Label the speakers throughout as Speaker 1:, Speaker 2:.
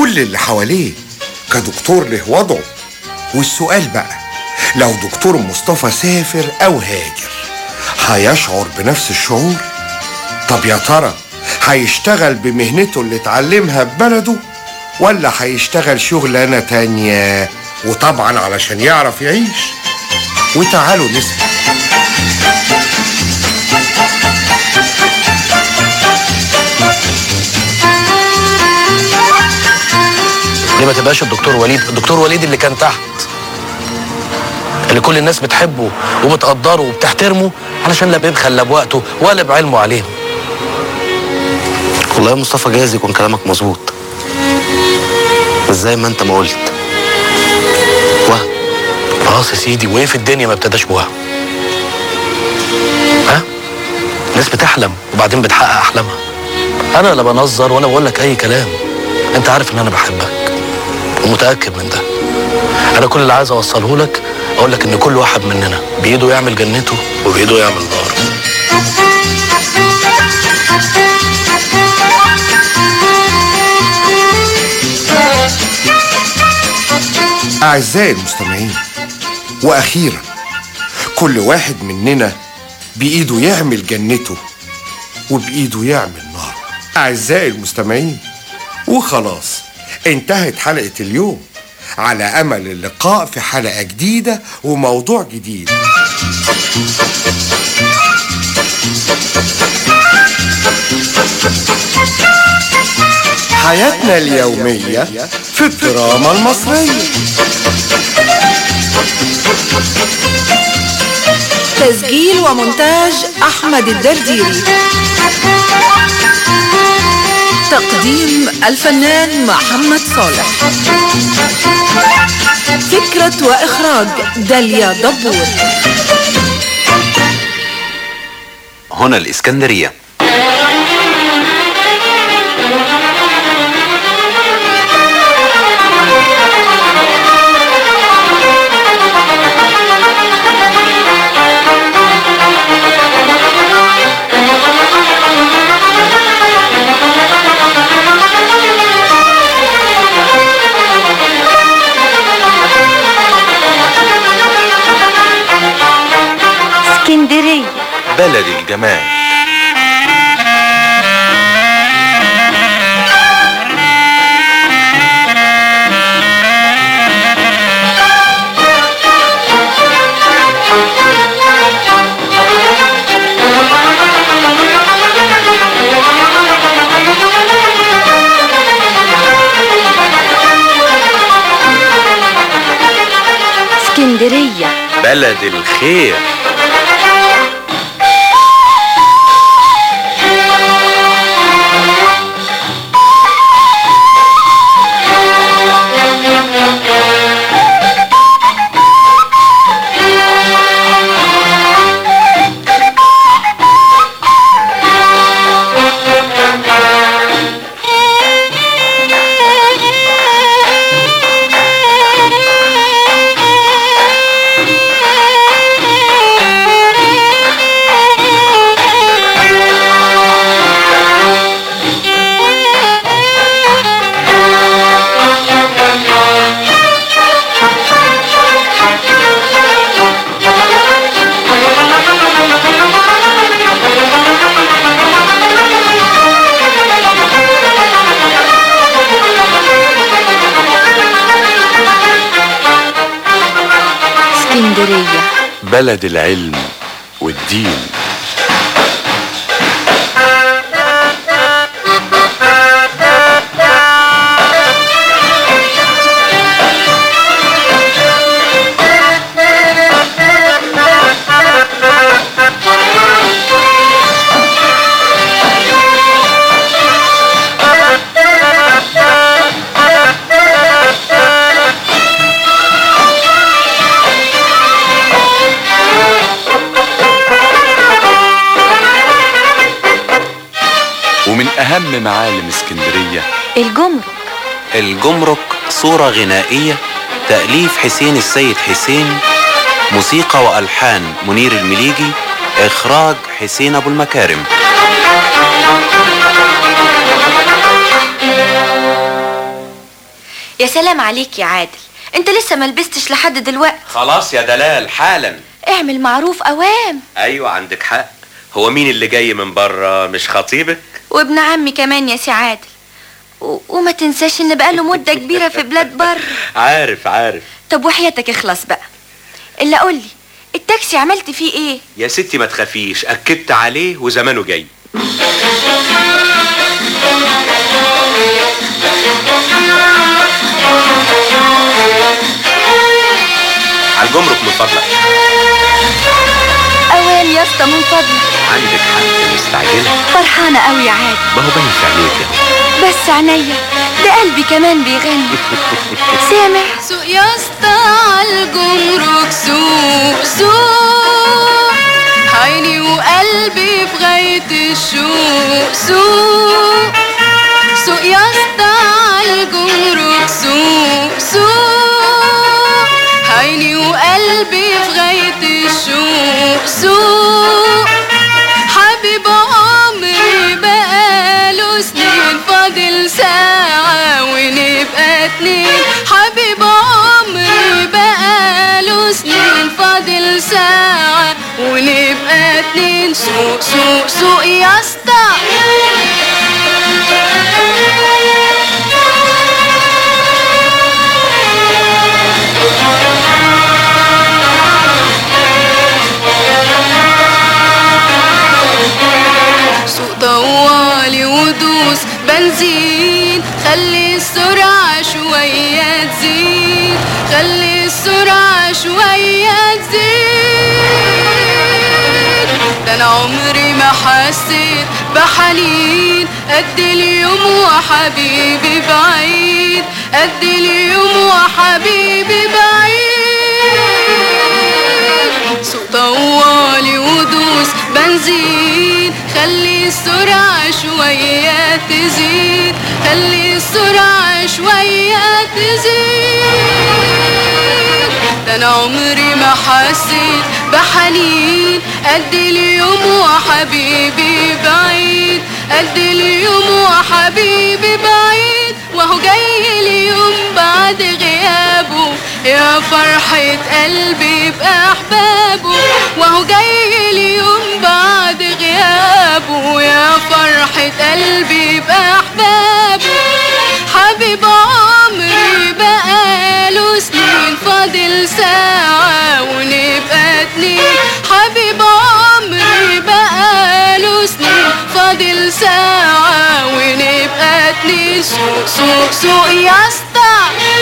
Speaker 1: كل اللي حواليه كدكتور له وضعه والسؤال بقى لو دكتور مصطفى سافر أو هاجر هيشعر بنفس الشعور طب يا ترى هيشتغل بمهنته اللي اتعلمها ببلده ولا هيشتغل شغلانة تانية وطبعا علشان يعرف يعيش وتعالوا نسأل
Speaker 2: ليه ما تبقاش الدكتور وليد الدكتور وليد اللي كان تحت اللي كل الناس بتحبه وبتقدره وبتحترمه علشان لا بيبخل لا بوقته ولا بعلمه عليهم
Speaker 3: والله يا مصطفى جايز يكون كلامك مظبوط بس زي ما انت ما قلت وهم
Speaker 2: خلاص يا سيدي وايه في الدنيا ما ابتداش بوهم ها ناس بتحلم وبعدين بتحقق احلامها انا لا بنظر ولا بقول لك اي كلام انت عارف ان انا بحبك ومتاكد من ده انا كل اللي عايز اوصله لك اقول لك ان كل واحد مننا بايده يعمل جنته وبايده يعمل ناره
Speaker 1: أعزائي المستمعين وأخيرا كل واحد مننا بإيده يعمل جنته وبإيده يعمل نار أعزائي المستمعين وخلاص انتهت حلقة اليوم على أمل اللقاء في حلقة جديدة وموضوع جديد حياتنا اليومية في الدراما المصرية
Speaker 4: تسجيل ومونتاج أحمد الدرديري تقديم الفنان محمد صالح فكرة وإخراج داليا دبور
Speaker 5: هنا الإسكندرية
Speaker 6: اسكندرية
Speaker 5: بلد الجمال
Speaker 6: اسكندرية
Speaker 5: بلد الخير
Speaker 6: اسكندرية
Speaker 5: بلد العلم والدين ومن أهم معالم اسكندرية
Speaker 6: الجمرك
Speaker 7: الجمرك صورة غنائية تأليف حسين السيد حسين موسيقى وألحان منير المليجي إخراج حسين أبو المكارم
Speaker 6: يا سلام عليك يا عادل انت لسه ما لبستش لحد دلوقتي
Speaker 5: خلاص يا دلال حالا
Speaker 6: اعمل معروف اوام
Speaker 5: ايوه عندك حق هو مين اللي جاي من بره مش خطيبك
Speaker 6: وابن عمي كمان يا سي عادل و... وما تنساش ان بقاله مدة كبيرة في بلاد بر
Speaker 5: عارف عارف
Speaker 6: طب وحياتك اخلص بقى الا قولي التاكسي عملت فيه ايه
Speaker 5: يا ستي ما تخافيش اكدت عليه وزمانه جاي على الجمرك من فضلك
Speaker 6: اوام يا اسطى من فضلك
Speaker 5: عندك حق مستعجلة
Speaker 6: فرحانة قوي يا عادل
Speaker 5: ما هو باين في عينيك اهو
Speaker 6: بس عينيا ده قلبي كمان بيغني سامع
Speaker 8: سوق يا اسطى عالجمرك سوق سوق عيني وقلبي في غاية الشوق سوق سوق يا اسطى عالجمرك سوق سوق عيني وقلبي في غاية الشوق سوق حبيب عمري بقاله سنين فاضل ساعة ونبقى اتنين حبيب عمري بقاله سنين فاضل ساعة ونبقى اتنين سوق سوق سوق يا اسطى سوق طوالي ودوس بنزين خلي السرعة شوية تزيد خلي السرعة شوية تزيد ده انا عمري ما حسيت بحنين قد اليوم وحبيبي بعيد قد اليوم وحبيبي بعيد سوق طوالي ودوس بنزين خلي السرعة شوية تزيد خلي السرعة شوية تزيد ده انا عمري ما حسيت بحنين قد اليوم وحبيبي بعيد قد اليوم وحبيبي بعيد وهو جاي اليوم بعد غيابه يا فرحة قلبي بأحبابه وهو جاي اليوم بعد غيابه يا فرحة قلبي بأحبابه حبيب عمري بقاله سنين فاضل ساعة ونبقى اتنين حبيب عمري بقاله سنين فاضل ساعة ونبقى اتنين سوق سوق سوق يا اسطى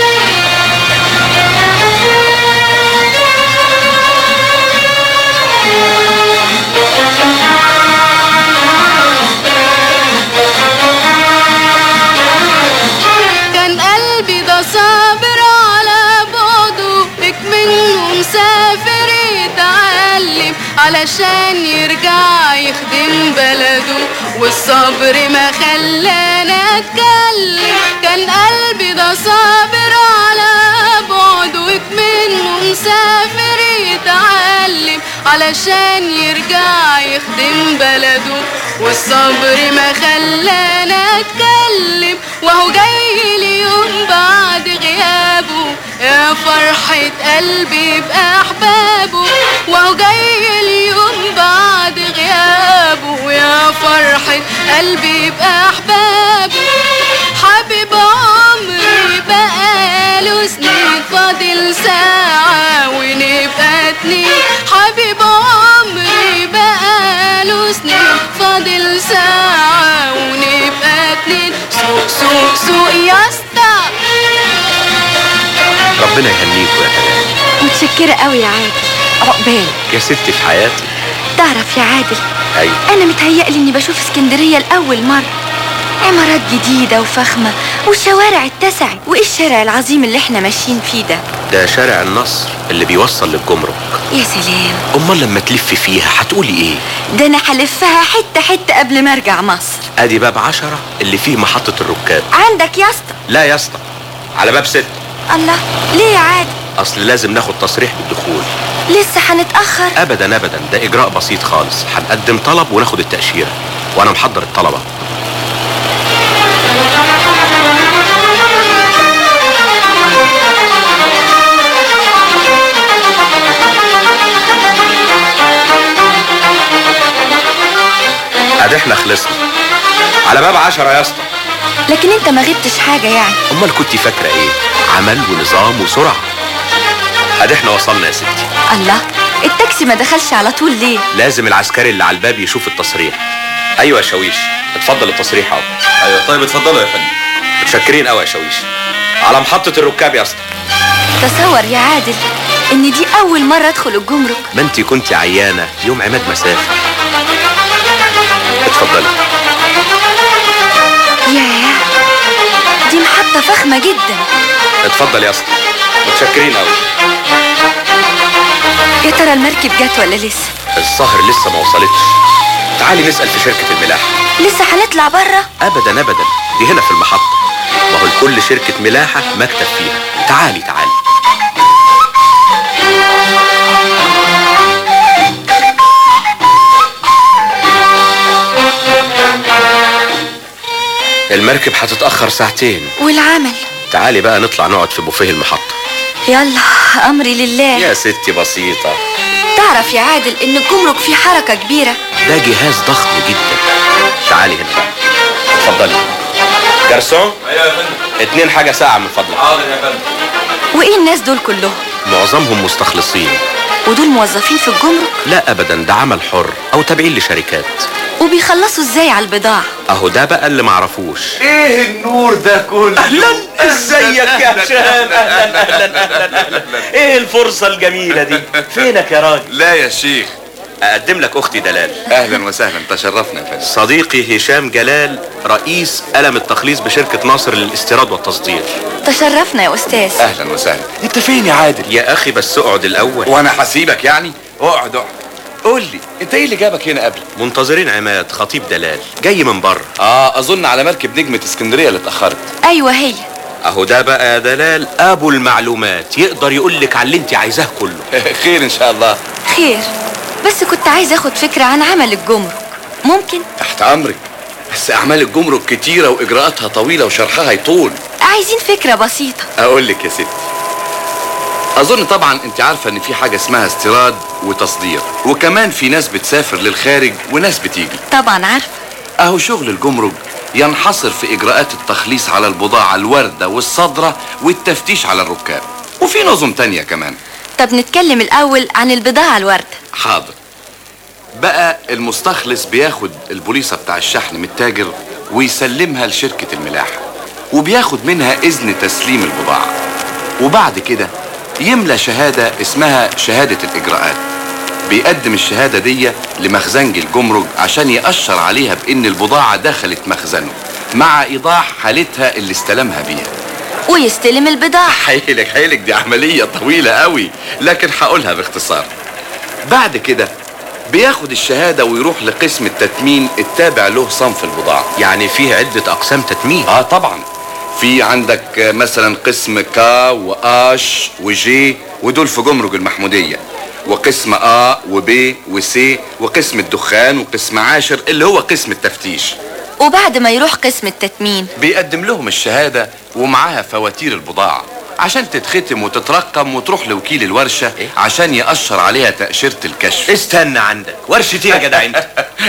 Speaker 8: كان قلبي ده صابر على بعده بك منه مسافر يتعلم علشان يرجع يخدم بلده والصبر ما خلانا اتكلم كان قلبي ده صابر على بعده بك منه مسافر يتعلم علشان يرجع يخدم بلده والصبر ما خلانا اتكلم وهو جاي اليوم بعد غيابه يا فرحة قلبي بأحبابه وهو جاي اليوم بعد غيابه يا فرحة قلبي بأحبابه حبيب عمري بقاله سنين فاضل ساعة ونبقى اتنين حبيب عمري بقاله سنين فاضل ساعة ونبقى اتنين سوق سوق سوق يا اسطى
Speaker 5: ربنا يهنيكوا يا دلال
Speaker 6: متشكرة قوي يا عادل عقبال
Speaker 5: يا ستي في حياتي
Speaker 6: تعرف يا عادل
Speaker 5: ايوه
Speaker 6: انا متهيألي اني بشوف اسكندرية لأول مرة عمارات جديدة وفخمة والشوارع اتسعت وايه الشارع العظيم اللي احنا ماشيين فيه ده
Speaker 5: ده شارع النصر اللي بيوصل للجمرك
Speaker 6: يا سلام
Speaker 5: امال لما تلف فيها هتقولي ايه
Speaker 6: ده انا هلفها حتة حتة قبل ما ارجع مصر
Speaker 5: ادي باب عشرة اللي فيه محطة الركاب
Speaker 6: عندك يا اسطى
Speaker 5: لا يا اسطى على باب ست
Speaker 6: الله ليه يا عادل
Speaker 5: اصل لازم ناخد تصريح بالدخول
Speaker 6: لسه هنتأخر
Speaker 5: ابدا ابدا ده اجراء بسيط خالص هنقدم طلب وناخد التأشيرة وانا محضر الطلبة ادي احنا خلصنا على باب عشرة يا اسطى
Speaker 6: لكن انت ما غبتش حاجة يعني
Speaker 5: امال كنت فاكره ايه عمل ونظام وسرعه ادي احنا وصلنا يا ستي
Speaker 6: الله التاكسي ما دخلش على طول ليه
Speaker 5: لازم العسكري اللي على الباب يشوف التصريح ايوه يا شاويش اتفضل التصريح اهو
Speaker 9: ايوه طيب اتفضلوا يا فندم
Speaker 5: متشكرين قوي يا شاويش على محطه الركاب يا اسطى
Speaker 6: تصور يا عادل ان دي اول مرة ادخل الجمرك
Speaker 5: ما انت كنت عيانه يوم عماد مسافه اتفضلي
Speaker 6: ياه دي محطة فخمة جدا
Speaker 5: اتفضل يا اسطى متشكرين قوي
Speaker 6: يا ترى المركب جت ولا لسه
Speaker 5: الظهر لسه ما وصلتش تعالي نسال في شركه الملاحه
Speaker 6: لسه هنطلع بره
Speaker 5: ابدا ابدا دي هنا في المحطه ما هو لكل شركه ملاحه مكتب فيها تعالي تعالي المركب هتتاخر ساعتين
Speaker 6: والعمل
Speaker 5: تعالي بقى نطلع نقعد في بوفيه المحطه
Speaker 6: يلا امري لله
Speaker 5: يا ستي بسيطه
Speaker 6: تعرف يا عادل ان الجمرك فيه حركة كبيرة
Speaker 5: ده جهاز ضخم جدا تعالي هنا بقى اتفضلي جرسون
Speaker 9: ايوه يا فندم
Speaker 5: اتنين حاجه ساعه من فضلك
Speaker 9: حاضر يا فندم
Speaker 6: وايه الناس دول كلهم
Speaker 5: معظمهم مستخلصين
Speaker 6: ودول موظفين في الجمرك
Speaker 5: لا ابدا ده عمل حر او تابعين لشركات
Speaker 6: وبيخلصوا ازاي على البضاعة
Speaker 5: اهو ده بقى اللي معرفوش
Speaker 9: ايه النور ده كله
Speaker 5: اهلا ازيك يا هشام اهلا اهلا اهلا اهلا ايه الفرصه الجميله دي فينك يا راجل
Speaker 9: لا يا شيخ
Speaker 5: اقدم لك اختي دلال
Speaker 9: اهلا وسهلا تشرفنا يا فندم
Speaker 5: صديقي هشام جلال رئيس قلم التخليص بشركه ناصر للاستيراد والتصدير
Speaker 6: تشرفنا يا استاذ
Speaker 9: اهلا وسهلا انت فين يا عادل
Speaker 5: يا اخي بس اقعد الاول
Speaker 9: وانا هسيبك يعني اقعد اقعد قول لي انت ايه اللي جابك هنا قبل
Speaker 5: منتظرين عماد خطيب دلال جاي من بره
Speaker 9: اه اظن على مركب نجمة اسكندرية اللي اتأخرت
Speaker 6: ايوه هي
Speaker 5: اهو ده بقى يا دلال ابو المعلومات يقدر يقول لك على اللي انت عايزاه كله
Speaker 9: خير ان شاء الله
Speaker 6: خير بس كنت عايز اخد فكرة عن عمل الجمرك ممكن
Speaker 9: تحت امرك بس اعمال الجمرك كتيرة واجراءاتها طويلة وشرحها يطول
Speaker 6: عايزين فكرة بسيطة
Speaker 9: اقول لك يا ستي اظن طبعا انت عارفة ان في حاجة اسمها استيراد وتصدير وكمان في ناس بتسافر للخارج وناس بتيجي
Speaker 6: طبعا عارفة
Speaker 9: اهو شغل الجمرك ينحصر في اجراءات التخليص على البضاعة الواردة والصادرة والتفتيش على الركاب وفي نظم تانية كمان
Speaker 6: طب نتكلم الاول عن البضاعة الواردة
Speaker 9: حاضر بقى المستخلص بياخد البوليصة بتاع الشحن من التاجر ويسلمها لشركة الملاحة وبياخد منها إذن تسليم البضاعة وبعد كده يملى شهادة اسمها شهادة الإجراءات بيقدم الشهادة دي لمخزنجي الجمرك عشان يأشر عليها بإن البضاعة دخلت مخزنه مع إيضاح حالتها اللي استلمها بيها
Speaker 6: ويستلم البضاعة
Speaker 9: حيلك حيلك دي عملية طويلة قوي لكن هقولها باختصار بعد كده بياخد الشهادة ويروح لقسم التتمين التابع له صنف البضاعة
Speaker 5: يعني فيه عده اقسام تتمين
Speaker 9: اه طبعا في عندك آه، مثلا قسم كا واش وجي ودول في جمرك المحمودية وقسم ا وب وسي وقسم الدخان وقسم عاشر اللي هو قسم التفتيش
Speaker 6: وبعد ما يروح قسم التتمين
Speaker 9: بيقدم لهم الشهادة ومعاها فواتير البضاعة عشان تتختم وتترقم وتروح لوكيل الورشة عشان يأشر عليها تأشيرة الكشف
Speaker 5: استنى عندك ورشه ايه يا جدع انت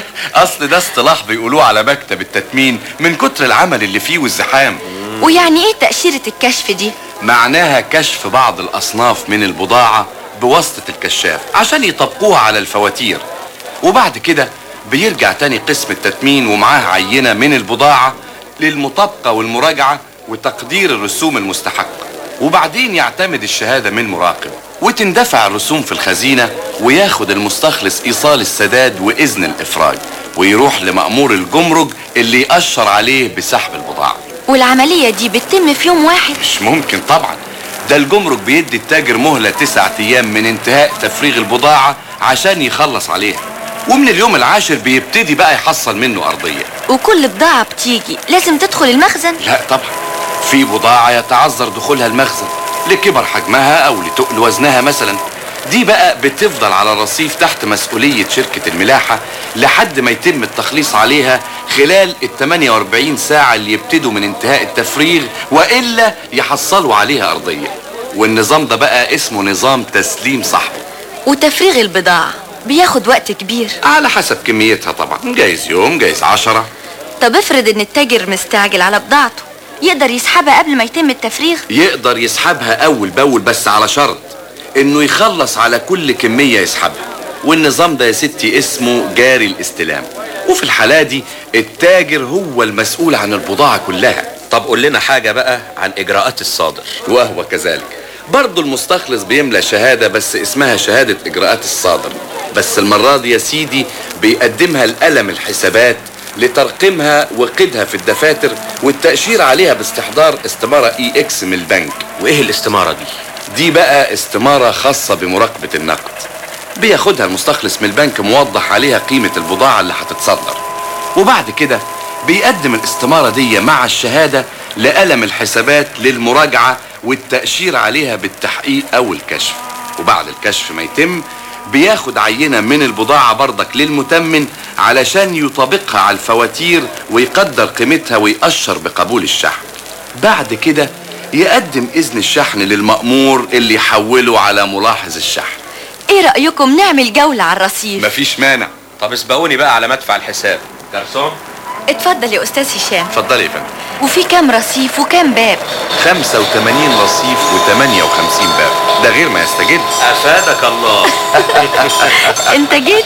Speaker 9: أصل ده اصطلاح بيقولوه على مكتب التتمين من كتر العمل اللي فيه والزحام
Speaker 6: ويعني ايه تأشيرة الكشف دي
Speaker 9: معناها كشف بعض الأصناف من البضاعة بواسطة الكشاف عشان يطبقوها على الفواتير وبعد كده بيرجع تاني قسم التتمين ومعاه عينة من البضاعة للمطابقة والمراجعة وتقدير الرسوم المستحقة وبعدين يعتمد الشهادة من مراقب وتندفع الرسوم في الخزينة وياخد المستخلص إيصال السداد وإذن الإفراج ويروح لمأمور الجمرك اللي يأشر عليه بسحب البضاعة
Speaker 6: والعملية دي بتتم في يوم واحد
Speaker 9: مش ممكن طبعا ده الجمرك بيدي التاجر مهلة تسعة أيام من انتهاء تفريغ البضاعة عشان يخلص عليها ومن اليوم العاشر بيبتدي بقى يحصل منه أرضية
Speaker 6: وكل بضاعة بتيجي لازم تدخل المخزن
Speaker 9: لا طبعا في بضاعة يتعذر دخولها المخزن لكبر حجمها أو لتقل وزنها مثلا دي بقى بتفضل على الرصيف تحت مسؤولية شركة الملاحة لحد ما يتم التخليص عليها خلال ال 48 ساعة اللي يبتدوا من انتهاء التفريغ وإلا يحصلوا عليها أرضية والنظام ده بقى اسمه نظام تسليم صاحبه
Speaker 6: وتفريغ البضاعة بياخد وقت كبير
Speaker 9: على حسب كميتها طبعا جايز يوم جايز عشرة
Speaker 6: طب افرض ان التاجر مستعجل على بضاعته يقدر يسحبها قبل ما يتم التفريغ
Speaker 9: يقدر يسحبها اول باول بس على شرط انه يخلص على كل كمية يسحبها والنظام ده يا ستي اسمه جاري الاستلام وفي الحالة دي التاجر هو المسؤول عن البضاعة كلها
Speaker 5: طب قول لنا حاجة بقى عن إجراءات الصادر
Speaker 9: وهو كذلك برضه المستخلص بيملى شهادة بس اسمها شهادة إجراءات الصادر بس المرة دي يا سيدي بيقدمها لقلم الحسابات لترقيمها وقيدها في الدفاتر والتأشير عليها باستحضار استمارة اي اكس من البنك
Speaker 5: وإيه الاستمارة دي؟
Speaker 9: دي بقى استمارة خاصة بمراقبة النقد بياخدها المستخلص من البنك موضح عليها قيمة البضاعة اللي هتتصدر وبعد كده بيقدم الاستمارة دي مع الشهادة لقلم الحسابات للمراجعة والتأشير عليها بالتحقيق أو الكشف وبعد الكشف ما يتم بياخد عينة من البضاعة برضك للمتمن علشان يطابقها على الفواتير ويقدر قيمتها ويأشر بقبول الشحن بعد كده يقدم إذن الشحن للمأمور اللي يحوله على ملاحظ الشحن
Speaker 6: ايه رأيكم نعمل جولة على الرصيف
Speaker 9: مفيش مانع
Speaker 5: طب اسبقوني بقى على مدفع الحساب جرسون
Speaker 6: اتفضل يا استاذ هشام
Speaker 9: اتفضلي يا فندم
Speaker 6: وفي كام رصيف وكام باب
Speaker 9: 85 رصيف و58 باب ده غير ما يستجد
Speaker 5: أفادك الله
Speaker 6: انت جيت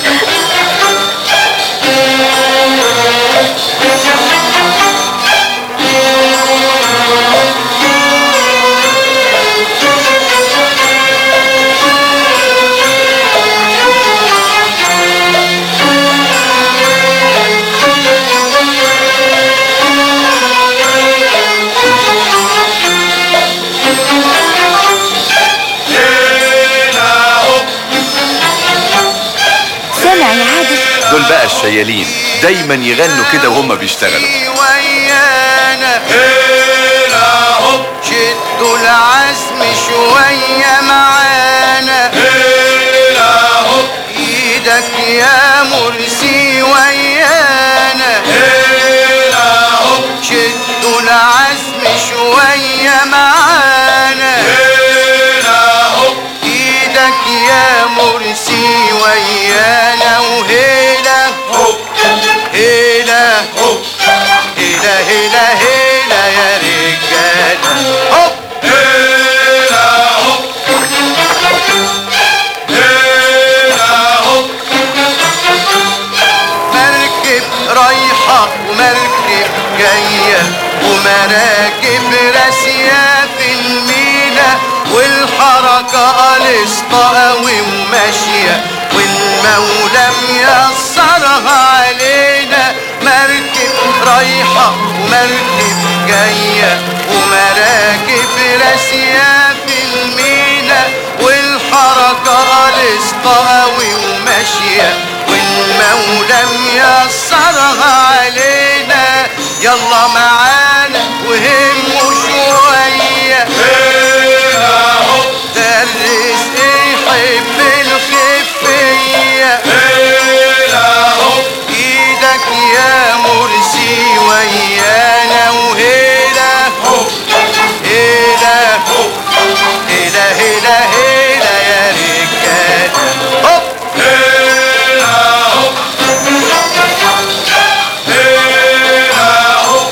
Speaker 6: سامع يا عادل
Speaker 9: دول بقى الشيالين دايما يغنوا كده وهم بيشتغلوا
Speaker 10: ويانا هنا هوب شدوا العزم شوية معانا هنا هوب ايدك يا مرسي ويانا هنا هوب شدوا العزم شوية معانا هنا هوب ايدك يا مرسي ويانا وهيلا هوب هيلا هوب هيلا هيلا هيلا يا رجالة هوب هيلا هوب هيلا هوب مركب رايحة ومركب جاية ومراكب راسية في المينا والحركة قلصة قوي وماشية والمولى ميسرها علينا مركب رايحة ومركب جاية ومراكب راسية في المينا والحركة قلصة قوي وماشية والمولى ميسرها علينا يلا معانا وهموا شوية ده الرزق يحب الخفية ايدك يا مرسي ويانا وهيلا هيلا هيلا هيلا هيلا يا رجالة هوب هيلا هوب هيلا هوب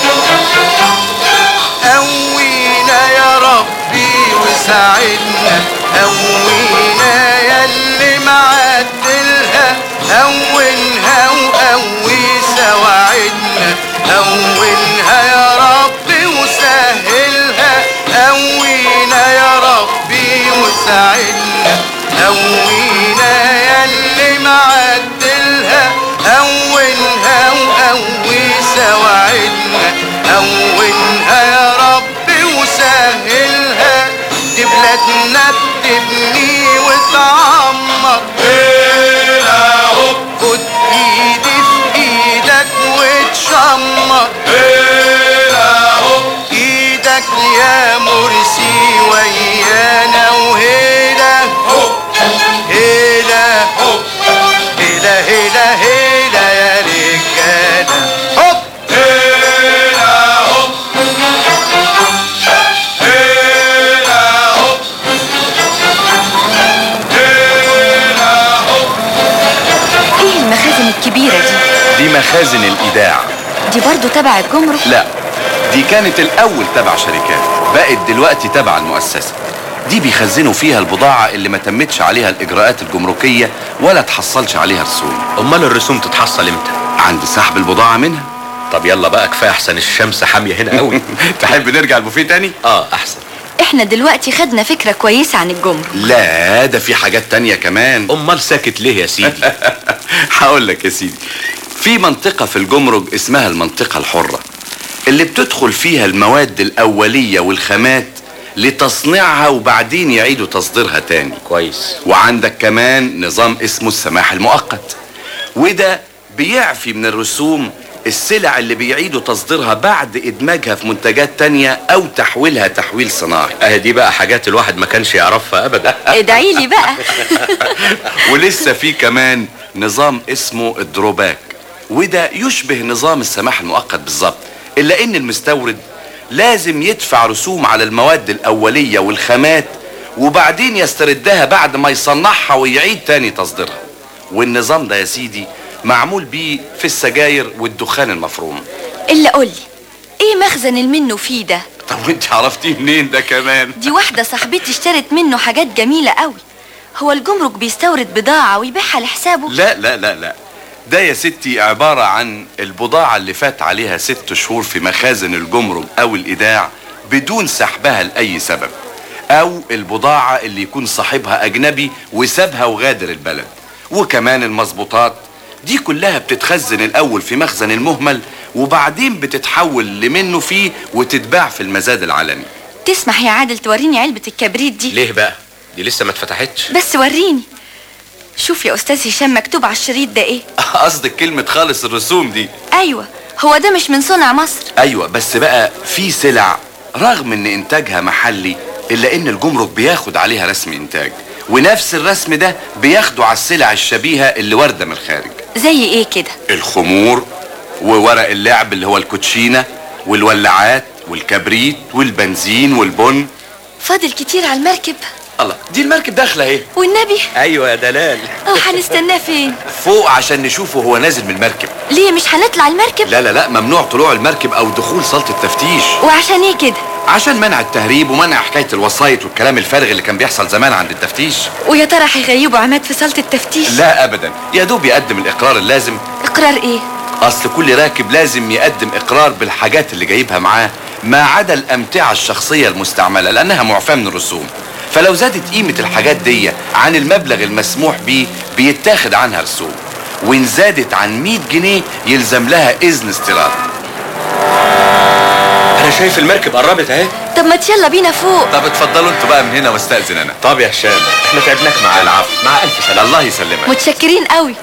Speaker 10: قوينا يا ربي وساعدنا قوينا يا اللي معدلها هونها وقوي سواعدنا هونها يا ربي وسهلها قوينا يا ربي وساعدنا قوينا يا اللي معدلها هونها وقوي سواعدنا هونها يا ربي وسهلها دي بلادنا بتبني وتعمر هنا هوب خد ايدي في ايدك وتشمر هنا هوب ايدك يا مرسي ويانا وهيلا هوب هيلا هوب هيلا هيلا هيلا يا رجالة هوب هيلا هوب هيلا هوب هيلا
Speaker 6: دي برضو تبع الجمرك
Speaker 9: لا دي كانت الاول تبع شركات بقت دلوقتي تبع المؤسسه دي بيخزنوا فيها البضاعه اللي ما تمتش عليها الاجراءات الجمركيه ولا تحصلش عليها رسوم
Speaker 11: امال الرسوم تتحصل امتى
Speaker 9: عند سحب البضاعه منها
Speaker 11: طب يلا بقى كفايه احسن الشمس حاميه هنا قوي
Speaker 9: تحب نرجع البوفيه تاني
Speaker 11: اه احسن
Speaker 6: احنا دلوقتي خدنا فكرة كويسة عن الجمرك
Speaker 9: لا ده في حاجات تانية كمان
Speaker 11: امال ساكت ليه يا سيدي
Speaker 9: هقول لك يا سيدي في منطقة في الجمرك اسمها المنطقة الحرة اللي بتدخل فيها المواد الأولية والخامات لتصنيعها وبعدين يعيدوا تصديرها تاني
Speaker 11: كويس
Speaker 9: وعندك كمان نظام اسمه السماح المؤقت وده بيعفي من الرسوم السلع اللي بيعيدوا تصديرها بعد ادماجها في منتجات تانية او تحويلها تحويل صناعي
Speaker 11: اه دي بقى حاجات الواحد ما كانش يعرفها ابدا
Speaker 6: ادعي لي بقى
Speaker 9: ولسه في كمان نظام اسمه الدروباك وده يشبه نظام السماح المؤقت بالظبط الا ان المستورد لازم يدفع رسوم على المواد الاوليه والخامات وبعدين يستردها بعد ما يصنعها ويعيد تاني تصديرها والنظام ده يا سيدي معمول بيه في السجاير والدخان المفروم
Speaker 6: الا قولي ايه مخزن المنه فيه ده
Speaker 9: طب وانت عرفتيه منين ده كمان
Speaker 6: دي واحدة صاحبتي اشترت منه حاجات جميلة قوي هو الجمرك بيستورد بضاعة ويبيعها لحسابه
Speaker 9: لا لا لا لا ده يا ستي عبارة عن البضاعة اللي فات عليها ست شهور في مخازن الجمرك أو الإيداع بدون سحبها لأي سبب أو البضاعة اللي يكون صاحبها أجنبي وسابها وغادر البلد وكمان المظبوطات دي كلها بتتخزن الأول في مخزن المهمل وبعدين بتتحول لمنه فيه وتتباع في المزاد العلني
Speaker 6: تسمح يا عادل توريني علبة الكبريت دي
Speaker 11: ليه بقى دي لسه ما اتفتحتش
Speaker 6: بس وريني شوف يا استاذ هشام مكتوب على الشريط ده ايه
Speaker 9: قصدك كلمة خالص الرسوم دي
Speaker 6: ايوه هو ده مش من صنع مصر
Speaker 9: ايوه بس بقى في سلع رغم ان انتاجها محلي الا ان الجمرك بياخد عليها رسم انتاج ونفس الرسم ده بياخده على السلع الشبيهة اللي واردة من الخارج
Speaker 6: زي ايه كده
Speaker 9: الخمور وورق اللعب اللي هو الكوتشينة والولاعات والكبريت والبنزين والبن
Speaker 6: فاضل كتير على المركب
Speaker 9: الله دي المركب داخلة اهي
Speaker 6: والنبي
Speaker 11: ايوه يا دلال
Speaker 6: اه هنستناه فين
Speaker 9: فوق عشان نشوفه وهو نازل من المركب
Speaker 6: ليه مش هنطلع المركب
Speaker 9: لا لا لا ممنوع طلوع المركب او دخول صالة التفتيش
Speaker 6: وعشان ايه كده
Speaker 9: عشان منع التهريب ومنع حكاية الوسايط والكلام الفارغ اللي كان بيحصل زمان عند التفتيش
Speaker 6: ويا ترى هيغيبوا عماد في صالة التفتيش
Speaker 9: لا ابدا يا دوب يقدم الاقرار اللازم
Speaker 6: اقرار ايه
Speaker 9: اصل كل راكب لازم يقدم اقرار بالحاجات اللي جايبها معاه ما عدا الامتعه الشخصيه المستعمله لانها معفاه من الرسوم فلو زادت قيمه الحاجات دي عن المبلغ المسموح بيه بيتاخد عنها رسوم وان زادت عن 100 جنيه يلزم لها اذن استيراد
Speaker 11: انا شايف المركب قربت اهي
Speaker 6: طب ما يلا بينا فوق
Speaker 9: طب اتفضلوا انتوا بقى من هنا واستاذن انا
Speaker 11: طب يا هشام احنا تعبناك معانا
Speaker 9: العفو
Speaker 11: مع الف سلامه
Speaker 9: الله يسلمك
Speaker 6: متشكرين قوي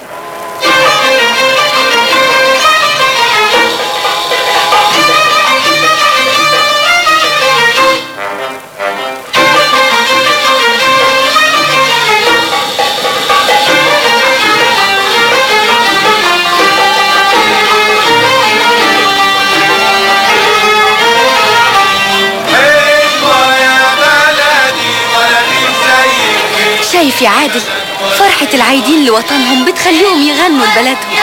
Speaker 10: حلوة يا بلدي ولا مين زيك
Speaker 6: شايف يا عادل فرحة العايدين لوطنهم بتخليهم يغنوا لبلدهم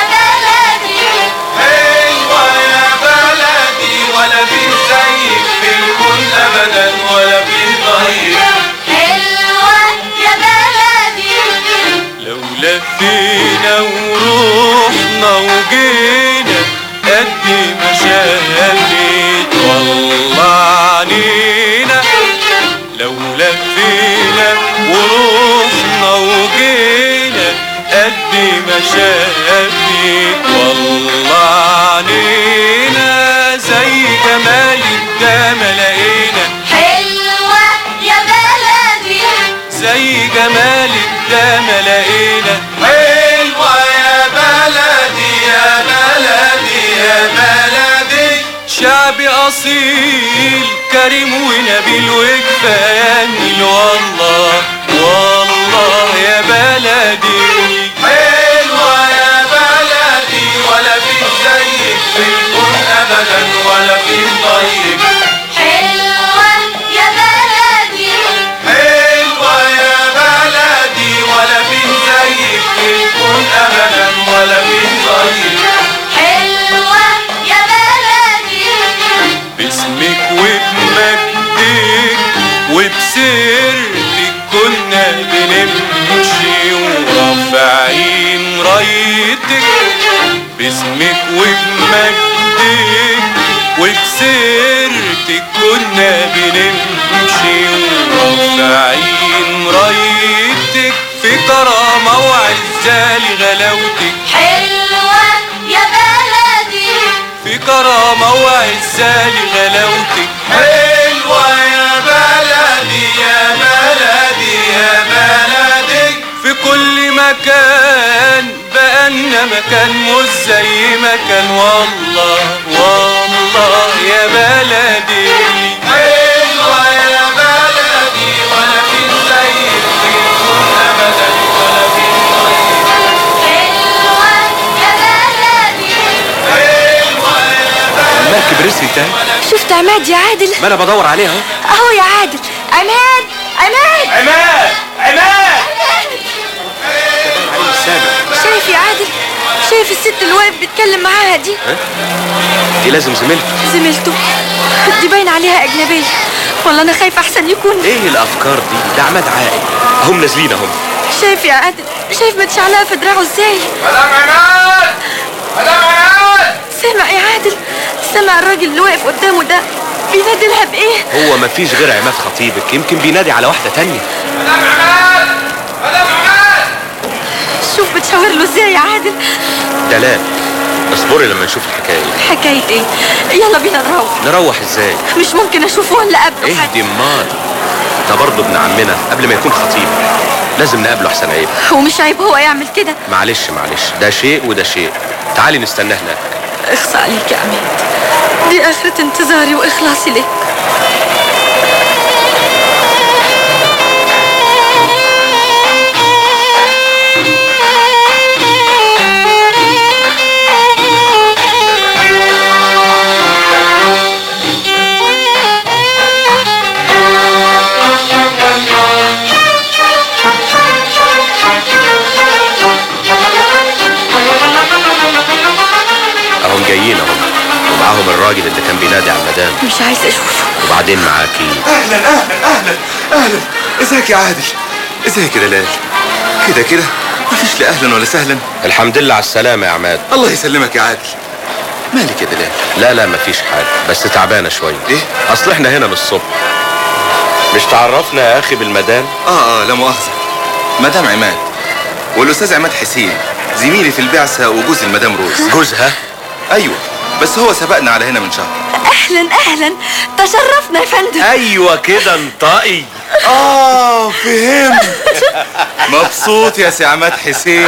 Speaker 10: حلوة يا بلدي ولا مين زيك في الكون أبدا ولا مين طيب
Speaker 8: حلوة يا بلدي
Speaker 10: لو لفينا ورحنا وجينا قد ما شافت والله عنينا لو لفينا ورحنا وجينا قد ما شافت والله عنينا زي جمالك ده ما لقينا
Speaker 8: حلوة يا بلدي
Speaker 10: زي جمالك ده ما لقينا حلوة يا بلدي يا بلدي يا بلدي شعبي أصيل كريم ونبيل وكفاية النيل والله والله يا بلدي حلوة يا بلدي ولا في زيك في الكون أبدا ولا في طيب
Speaker 8: حلوة يا بلدي
Speaker 10: حلوة يا بلدي ولا في زيك في الكون أبدا ولا في طيب
Speaker 8: حلوة يا بلدي
Speaker 10: بنمشي ورافعين رايتك باسمك وبمجدك وبسيرتك كنا بنمشي ورافعين رايتك في كرامة وعزة لغلاوتك
Speaker 8: حلوة يا بلدي
Speaker 10: في كرامة وعزة لغلاوتك
Speaker 9: حلوة يا بلدي يا بلدي يا بلدي
Speaker 10: في كل مكان بقالنا مكان مش زي مكان والله والله يا بلدي
Speaker 9: حلوة يا بلدي ولا في زيك في الكون أبدا ولا في
Speaker 8: حلوة يا بلدي
Speaker 9: حلوة يا
Speaker 11: المركب رسمي تاني
Speaker 6: شفت عماد يا عادل
Speaker 11: ما انا بدور عليها اهو
Speaker 6: اهو يا عادل عماد عماد
Speaker 5: عماد عماد
Speaker 6: شايف يا عادل شايف الست اللي واقف بيتكلم معاها دي
Speaker 11: دي لازم زميلتي
Speaker 6: زميلته دي باين عليها اجنبيه والله انا خايفه احسن يكون
Speaker 11: ايه الافكار دي ده عماد عاقل هم نازلين اهم
Speaker 6: شايف يا عادل شايف متشعلقه في دراعه ازاي
Speaker 9: مدام عماد مدام عماد
Speaker 6: سامع يا عادل سامع الراجل اللي واقف قدامه ده بينادي لها بايه
Speaker 11: هو مفيش غير عماد خطيبك يمكن بينادي على واحده تانية
Speaker 9: مدام عماد مدام عماد
Speaker 6: شوف بتشاور له ازاي يا عادل
Speaker 11: دلال اصبري لما نشوف الحكايه
Speaker 6: حكايه ايه يلا بينا نروح
Speaker 11: نروح ازاي
Speaker 6: مش ممكن اشوفه ولا قبله حتى
Speaker 11: اهدي امال ده برضه ابن عمنا قبل ما يكون خطيب لازم نقابله احسن عيب
Speaker 6: ومش عيب هو يعمل كده
Speaker 11: معلش معلش ده شيء وده شيء تعالي نستناه هناك
Speaker 6: اخصى عليك يا عماد دي اخرة انتظاري واخلاصي لك
Speaker 11: اهم جايين اهم ومعاهم الراجل اللي كان بينادي على المدام
Speaker 6: مش عايز اشوفه
Speaker 11: وبعدين معاكي
Speaker 12: اهلا اهلا اهلا اهلا ازيك يا عادل ازيك يا دلال كده كده مفيش لا اهلا ولا سهلا
Speaker 11: الحمد لله على السلامه يا عماد
Speaker 12: الله يسلمك يا عادل مالك يا دلال
Speaker 11: لا لا مفيش حاجه بس تعبانه شويه
Speaker 12: ايه
Speaker 11: اصل احنا هنا من الصبح مش تعرفنا يا اخي بالمدام
Speaker 12: اه اه لا مؤاخذه مدام عماد والاستاذ عماد حسين زميلي في البعثه وجوز المدام روز
Speaker 11: جوزها
Speaker 12: ايوه بس هو سبقنا على هنا من شهر
Speaker 6: اهلا اهلا تشرفنا يا فندم
Speaker 11: ايوه كده انطقي
Speaker 12: اه فهمت مبسوط يا سي عماد حسين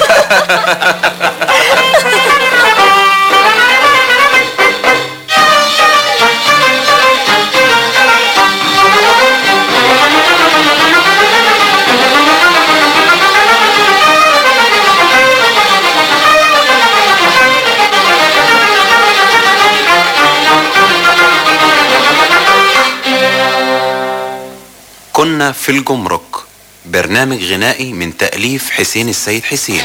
Speaker 7: كنا في الجمرك برنامج غنائي من تأليف حسين السيد حسين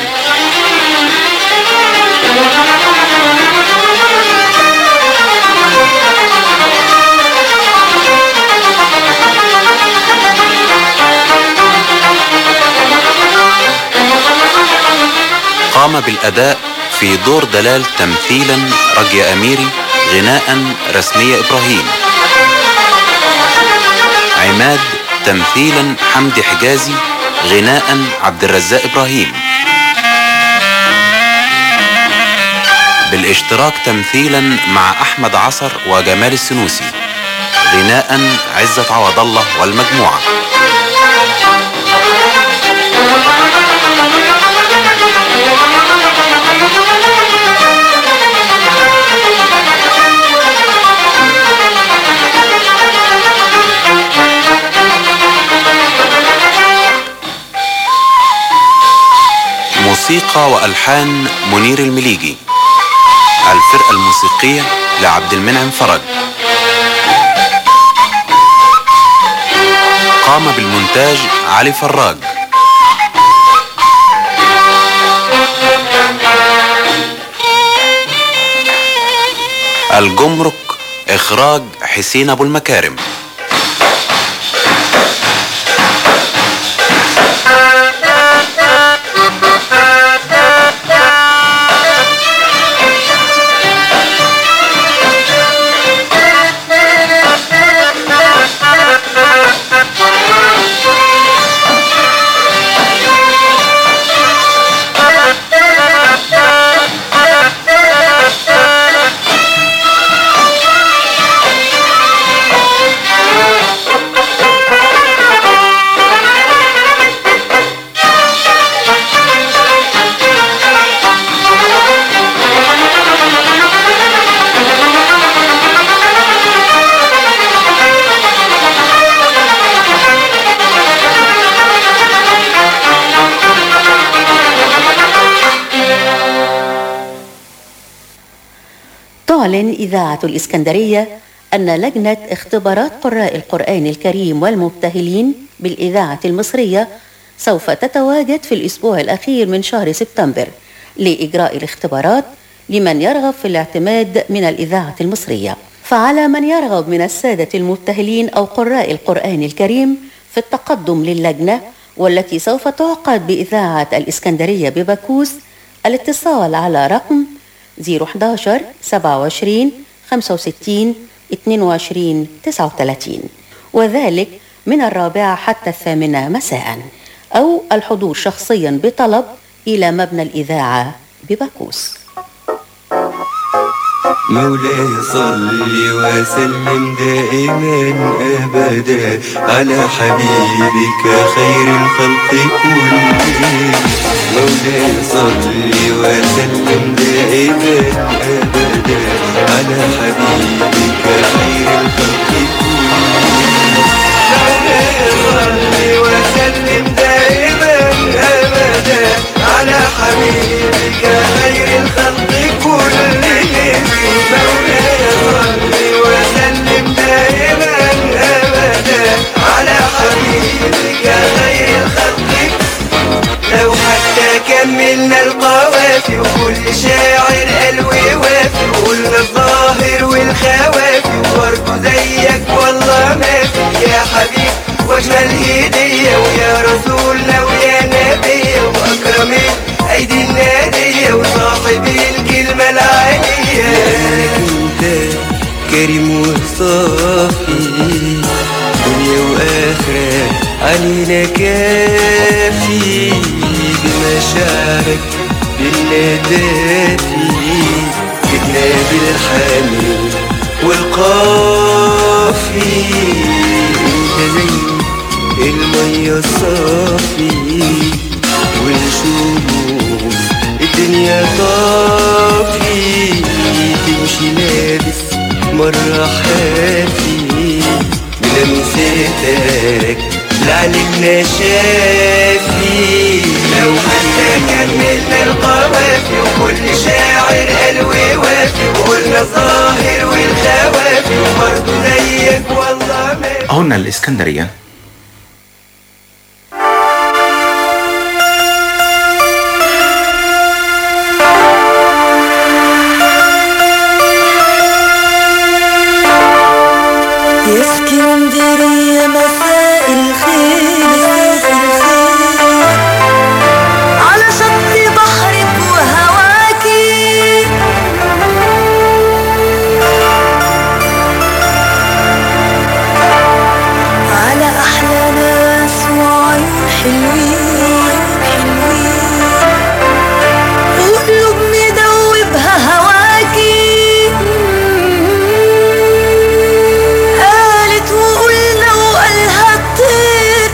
Speaker 7: قام بالأداء في دور دلال تمثيلا رجيا أميري غناء رسمية إبراهيم عماد تمثيلا حمدي حجازي غناء عبد الرزاق إبراهيم بالاشتراك تمثيلا مع أحمد عصر وجمال السنوسي غناء عزة عوض الله والمجموعة موسيقى وألحان منير المليجي الفرقة الموسيقية لعبد المنعم فرج قام بالمونتاج علي فراج الجمرك إخراج حسين أبو المكارم
Speaker 13: تعلن إذاعة الإسكندرية أن لجنة اختبارات قراء القرآن الكريم والمبتهلين بالإذاعة المصرية سوف تتواجد في الأسبوع الأخير من شهر سبتمبر لإجراء الاختبارات لمن يرغب في الاعتماد من الإذاعة المصرية فعلى من يرغب من السادة المبتهلين أو قراء القرآن الكريم في التقدم للجنة والتي سوف تعقد بإذاعة الإسكندرية ببكوس الاتصال على رقم 011 27 65 22 39 وذلك من الرابعة حتى الثامنة مساء أو الحضور شخصيا بطلب إلى مبنى الإذاعة ببكوس
Speaker 14: مولاي صل وسلم دائما ابدا على حبيبك خير الخلق كلهم مولاي صل وسلم دائما ابدا على حبيبك خير الخلق كلهم مولاي صل وسلم دائما ابدا على حبيبك خير الخلق كلهم مولاي صل وسلم دائما ابدا على حبيبك خير الخلق لو حتى كملنا القوافي وكل شاعر قال ووافي وقلنا الظاهر والخوافي وبرضه زيك والله ما في يا حبيب واجمل هدية ويا رسولنا ويا نبي واكرم ايدي النادية وصاحب الكلمة العالية انت كريم وصافي دنيا واخرة علينا كافي بمشاعرك بالندافي جبنا بالحنين والقافي انت زي المية الصافي والشموس الدنيا طافي تمشي لابس مرة حافي بلمستك لعلمنا شافي لو حتى كملنا القوافي وكل شاعر قال ووافي وقلنا الظاهر والخوافي وبرضه زيك والله ما
Speaker 15: هنا الإسكندرية
Speaker 16: يا اسكندرية مساء الخير مساء الخير على شط بحرك وهواكي على أحلى ناس وعيون حلوين حلوين وقلوب مدوبها هواكي قالت وقلنا وقالها الطير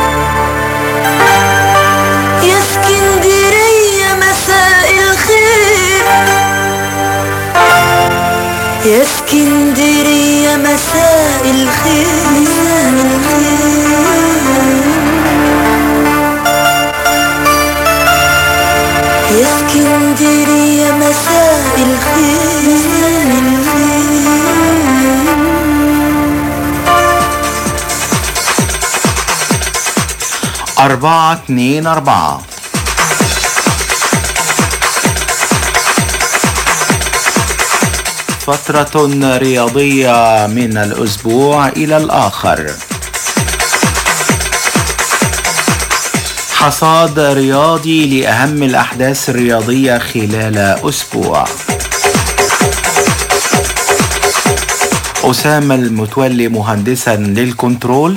Speaker 16: يا اسكندرية مساء الخير يا اسكندرية مساء الخير مساء الخير يا اسكندرية مساء الخير مساء الخير
Speaker 15: أربعة اتنين أربعة فترة رياضية من الأسبوع إلى الآخر حصاد رياضي لأهم الأحداث الرياضية خلال أسبوع أسامة المتولي مهندسا للكنترول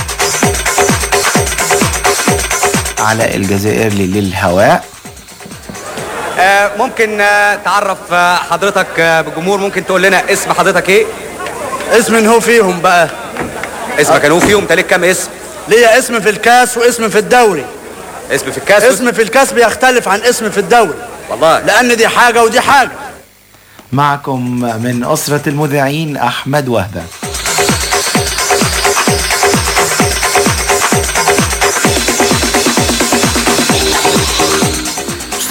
Speaker 15: علاء الجزائري للهواء
Speaker 17: آه، ممكن آه، تعرف آه، حضرتك آه، بالجمهور ممكن تقول لنا اسم حضرتك ايه؟
Speaker 18: اسم هو فيهم بقى
Speaker 17: اسمك كان هو فيهم انت ليك كام اسم؟
Speaker 18: ليا اسم في الكاس واسم في الدوري
Speaker 17: اسم في الكاس
Speaker 18: اسم في الكاس بيختلف عن اسم في الدوري
Speaker 17: والله
Speaker 18: لان دي حاجه ودي حاجه
Speaker 15: معكم من أسرة المذيعين أحمد وهبة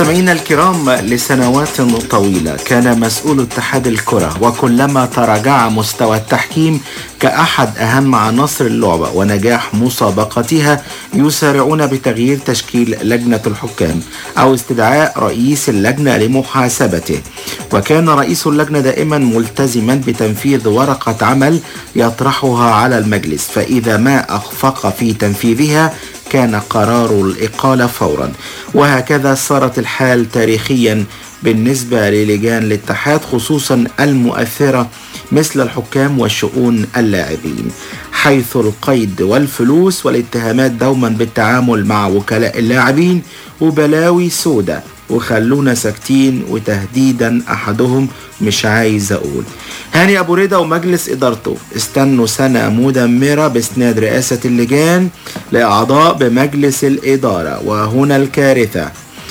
Speaker 15: مستمعينا الكرام لسنوات طويلة كان مسؤول اتحاد الكرة وكلما تراجع مستوى التحكيم كأحد أهم عناصر اللعبة ونجاح مسابقتها يسارعون بتغيير تشكيل لجنة الحكام أو استدعاء رئيس اللجنة لمحاسبته وكان رئيس اللجنة دائما ملتزما بتنفيذ ورقة عمل يطرحها على المجلس فإذا ما أخفق في تنفيذها كان قرار الإقالة فورا وهكذا صارت الحال تاريخيا بالنسبة للجان الاتحاد خصوصا المؤثرة مثل الحكام وشؤون اللاعبين حيث القيد والفلوس والاتهامات دوما بالتعامل مع وكلاء اللاعبين وبلاوي سودة وخلونا ساكتين وتهديدا احدهم مش عايز اقول هاني ابو رضا ومجلس ادارته استنوا سنه مدمره باسناد رئاسه اللجان لاعضاء بمجلس الاداره وهنا الكارثه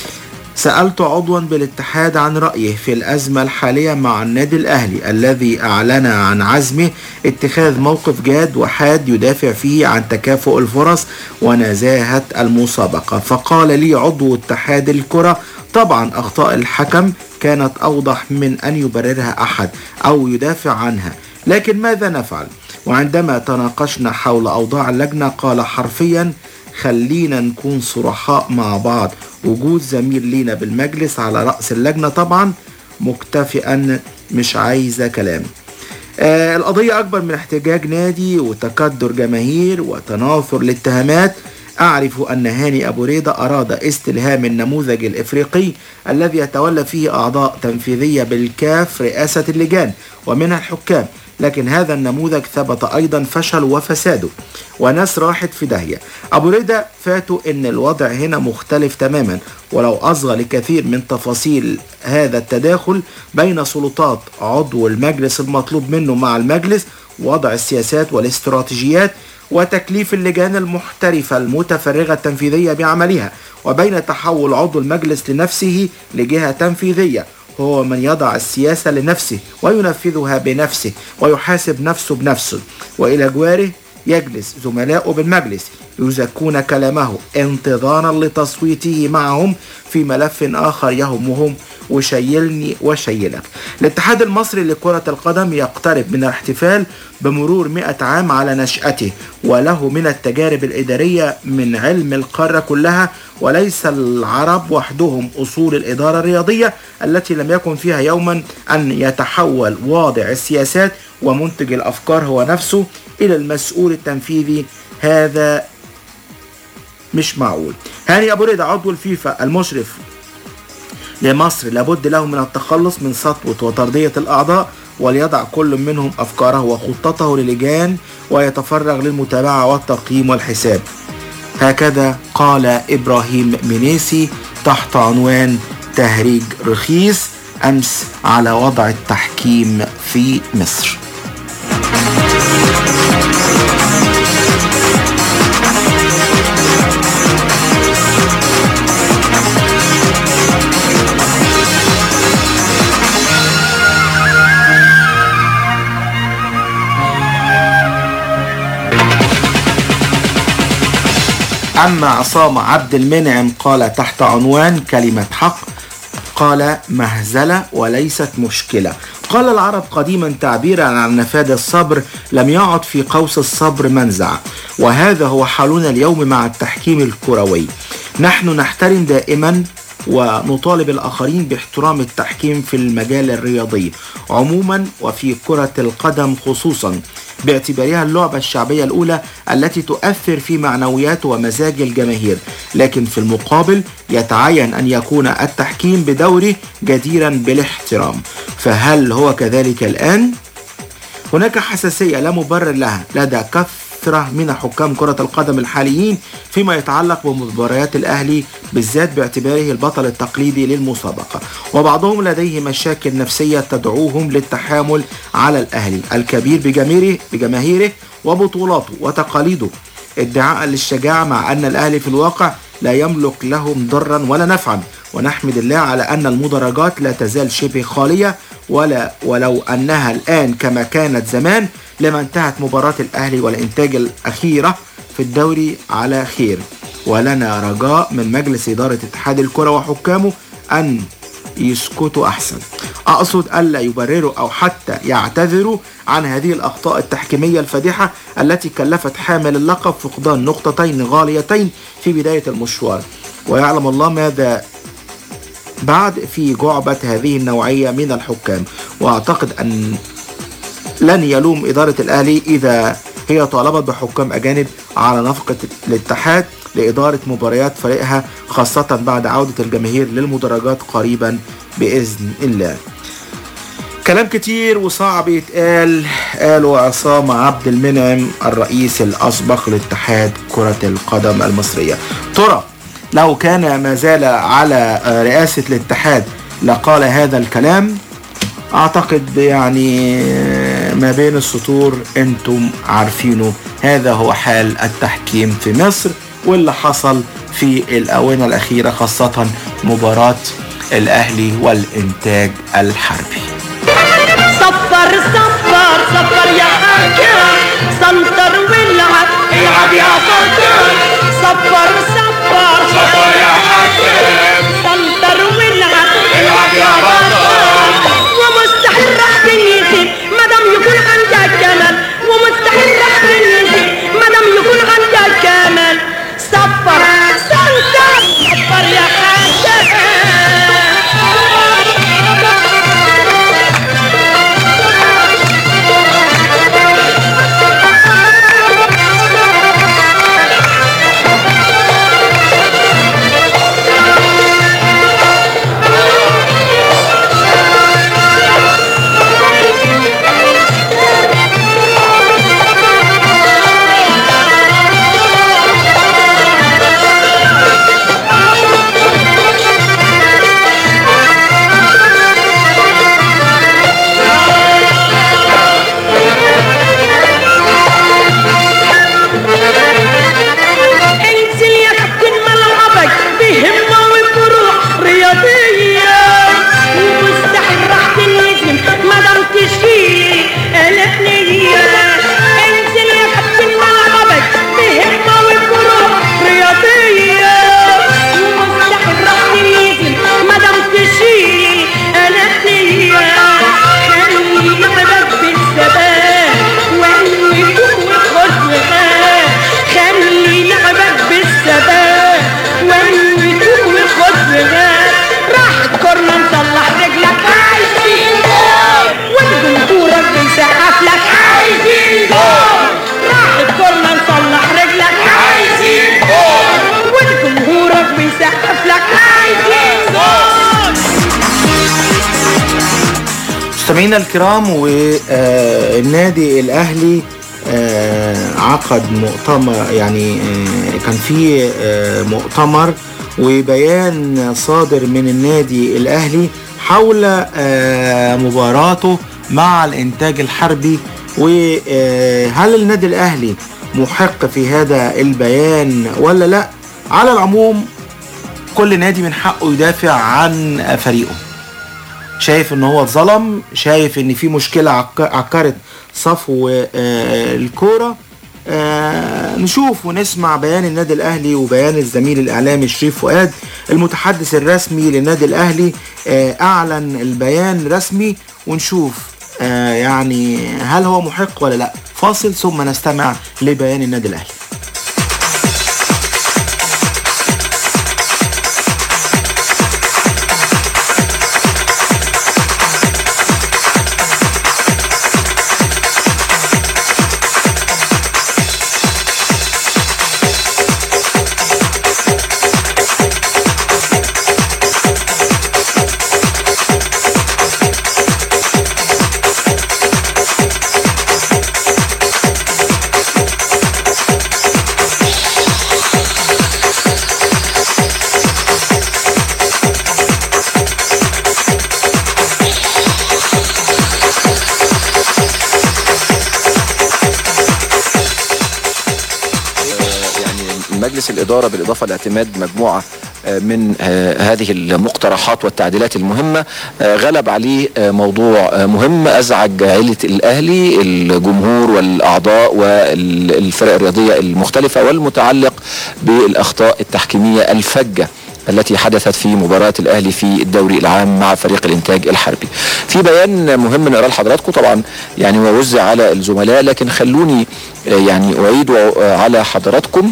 Speaker 15: سألت عضوا بالاتحاد عن رأيه في الأزمة الحالية مع النادي الأهلي الذي أعلن عن عزمه اتخاذ موقف جاد وحاد يدافع فيه عن تكافؤ الفرص ونزاهة المسابقة فقال لي عضو اتحاد الكرة طبعا أخطاء الحكم كانت أوضح من أن يبررها أحد أو يدافع عنها لكن ماذا نفعل؟ وعندما تناقشنا حول أوضاع اللجنة قال حرفيا خلينا نكون صرحاء مع بعض وجود زميل لينا بالمجلس على رأس اللجنة طبعا مكتفئا مش عايزة كلام آه القضية أكبر من احتجاج نادي وتكدر جماهير وتناثر الاتهامات أعرف أن هاني أبو ريدة أراد استلهام النموذج الإفريقي الذي يتولى فيه أعضاء تنفيذية بالكاف رئاسة اللجان ومنها الحكام لكن هذا النموذج ثبت أيضا فشل وفساده وناس راحت في داهية أبو ريدة فاتوا أن الوضع هنا مختلف تماما ولو أصغى لكثير من تفاصيل هذا التداخل بين سلطات عضو المجلس المطلوب منه مع المجلس وضع السياسات والاستراتيجيات وتكليف اللجان المحترفة المتفرغة التنفيذية بعملها وبين تحول عضو المجلس لنفسه لجهة تنفيذية هو من يضع السياسة لنفسه وينفذها بنفسه ويحاسب نفسه بنفسه وإلى جواره يجلس زملاؤه بالمجلس يزكون كلامه انتظارا لتصويته معهم في ملف آخر يهمهم وشيلني وشيلك الاتحاد المصري لكرة القدم يقترب من الاحتفال بمرور 100 عام على نشأته وله من التجارب الإدارية من علم القارة كلها وليس العرب وحدهم أصول الإدارة الرياضية التي لم يكن فيها يوما أن يتحول واضع السياسات ومنتج الأفكار هو نفسه إلى المسؤول التنفيذي هذا مش معقول هاني أبو رضا عضو الفيفا المشرف لمصر لابد له من التخلص من سطوة وترضية الأعضاء وليضع كل منهم أفكاره وخطته للجان ويتفرغ للمتابعة والتقييم والحساب هكذا قال إبراهيم منيسي تحت عنوان تهريج رخيص أمس على وضع التحكيم في مصر أما عصام عبد المنعم قال تحت عنوان كلمة حق قال مهزلة وليست مشكلة قال العرب قديما تعبيرا عن نفاذ الصبر لم يعد في قوس الصبر منزع وهذا هو حالنا اليوم مع التحكيم الكروي نحن نحترم دائما ونطالب الآخرين باحترام التحكيم في المجال الرياضي عموما وفي كرة القدم خصوصا باعتبارها اللعبة الشعبية الأولى التي تؤثر في معنويات ومزاج الجماهير لكن في المقابل يتعين أن يكون التحكيم بدوره جديرا بالاحترام فهل هو كذلك الآن؟ هناك حساسية لا مبرر لها لدى كثرة من حكام كرة القدم الحاليين فيما يتعلق بمباريات الأهلي بالذات باعتباره البطل التقليدي للمسابقة وبعضهم لديه مشاكل نفسية تدعوهم للتحامل على الأهلي الكبير بجماهيره بجماهيره وبطولاته وتقاليده ادعاء للشجاعة مع أن الأهلي في الواقع لا يملك لهم ضرا ولا نفعا ونحمد الله على أن المدرجات لا تزال شبه خالية ولا ولو أنها الآن كما كانت زمان لما انتهت مباراة الأهلي والإنتاج الأخيرة في الدوري على خير ولنا رجاء من مجلس إدارة اتحاد الكرة وحكامه أن يسكتوا أحسن أقصد ألا يبرروا أو حتى يعتذروا عن هذه الأخطاء التحكيمية الفادحة التي كلفت حامل اللقب فقدان نقطتين غاليتين في بداية المشوار ويعلم الله ماذا بعد في جعبة هذه النوعية من الحكام وأعتقد أن لن يلوم إدارة الأهلي إذا هي طالبت بحكام أجانب على نفقة الاتحاد لإدارة مباريات فريقها خاصة بعد عودة الجماهير للمدرجات قريبا بإذن الله كلام كتير وصعب يتقال قاله عصام عبد المنعم الرئيس الأسبق لاتحاد كرة القدم المصرية ترى لو كان ما زال على رئاسة الاتحاد لقال هذا الكلام اعتقد يعني ما بين السطور انتم عارفينه هذا هو حال التحكيم في مصر واللي حصل في الاونه الاخيره خاصه مباراه الاهلي والانتاج الحربي
Speaker 16: صفر صفر صفر يا حكام سنتر والعب العب يا سنتر صفر صفر صفر يا حكام سنتر والعب العب يا بطل ومستحيل راح تنيسي مادام يكون عندك كمال ومستحيل راح تنيسي مادام يكون عندك كمال صفر سنتر صفر يا انزل يا كابتن ملعبك بهمة وبروح رياضية ومستحيل راح تنهزم مادام تشيل الأهلية انزل يا كابتن ملعبك بهمة وبروح رياضية ومستحيل راح تنهزم مادام تشيل الأهلية خلي لعبك بالثبات وقوة وخذها خلي لعبك بالثبات وقوة وخذها راح كورنا نصلح رجلك عايزين جول والجمهورك بيسقف لك عايزين جول راح كورنا نصلح رجلك عايزين جول والجمهورك بيسقف لك عايزين جول
Speaker 15: مستمعينا الكرام والنادي الاهلي آه، عقد مؤتمر يعني آه، كان في آه، مؤتمر وبيان صادر من النادي الاهلي حول آه، مباراته مع الانتاج الحربي وهل النادي الاهلي محق في هذا البيان ولا لا على العموم كل نادي من حقه يدافع عن فريقه شايف ان هو اتظلم شايف ان في مشكله عك- عكرت صفو آه، الكوره آه، نشوف ونسمع بيان النادي الاهلي وبيان الزميل الاعلامي شريف فؤاد المتحدث الرسمي للنادي الاهلي آه، اعلن البيان رسمي ونشوف آه، يعني هل هو محق ولا لا فاصل ثم نستمع لبيان النادي الاهلي
Speaker 19: يعني مجلس الإدارة بالإضافة لاعتماد مجموعة آه، من آه، هذه المقترحات والتعديلات المهمة آه، غلب عليه آه، موضوع آه، مهم أزعج عيلة الأهلي الجمهور والأعضاء والفرق الرياضية المختلفة والمتعلق بالأخطاء التحكيمية الفجة التي حدثت في مباراة الأهلي في الدوري العام مع فريق الإنتاج الحربي في بيان مهم نقرأ لحضراتكم طبعا يعني ووزع على الزملاء لكن خلوني آه، يعني أعيد آه، على حضراتكم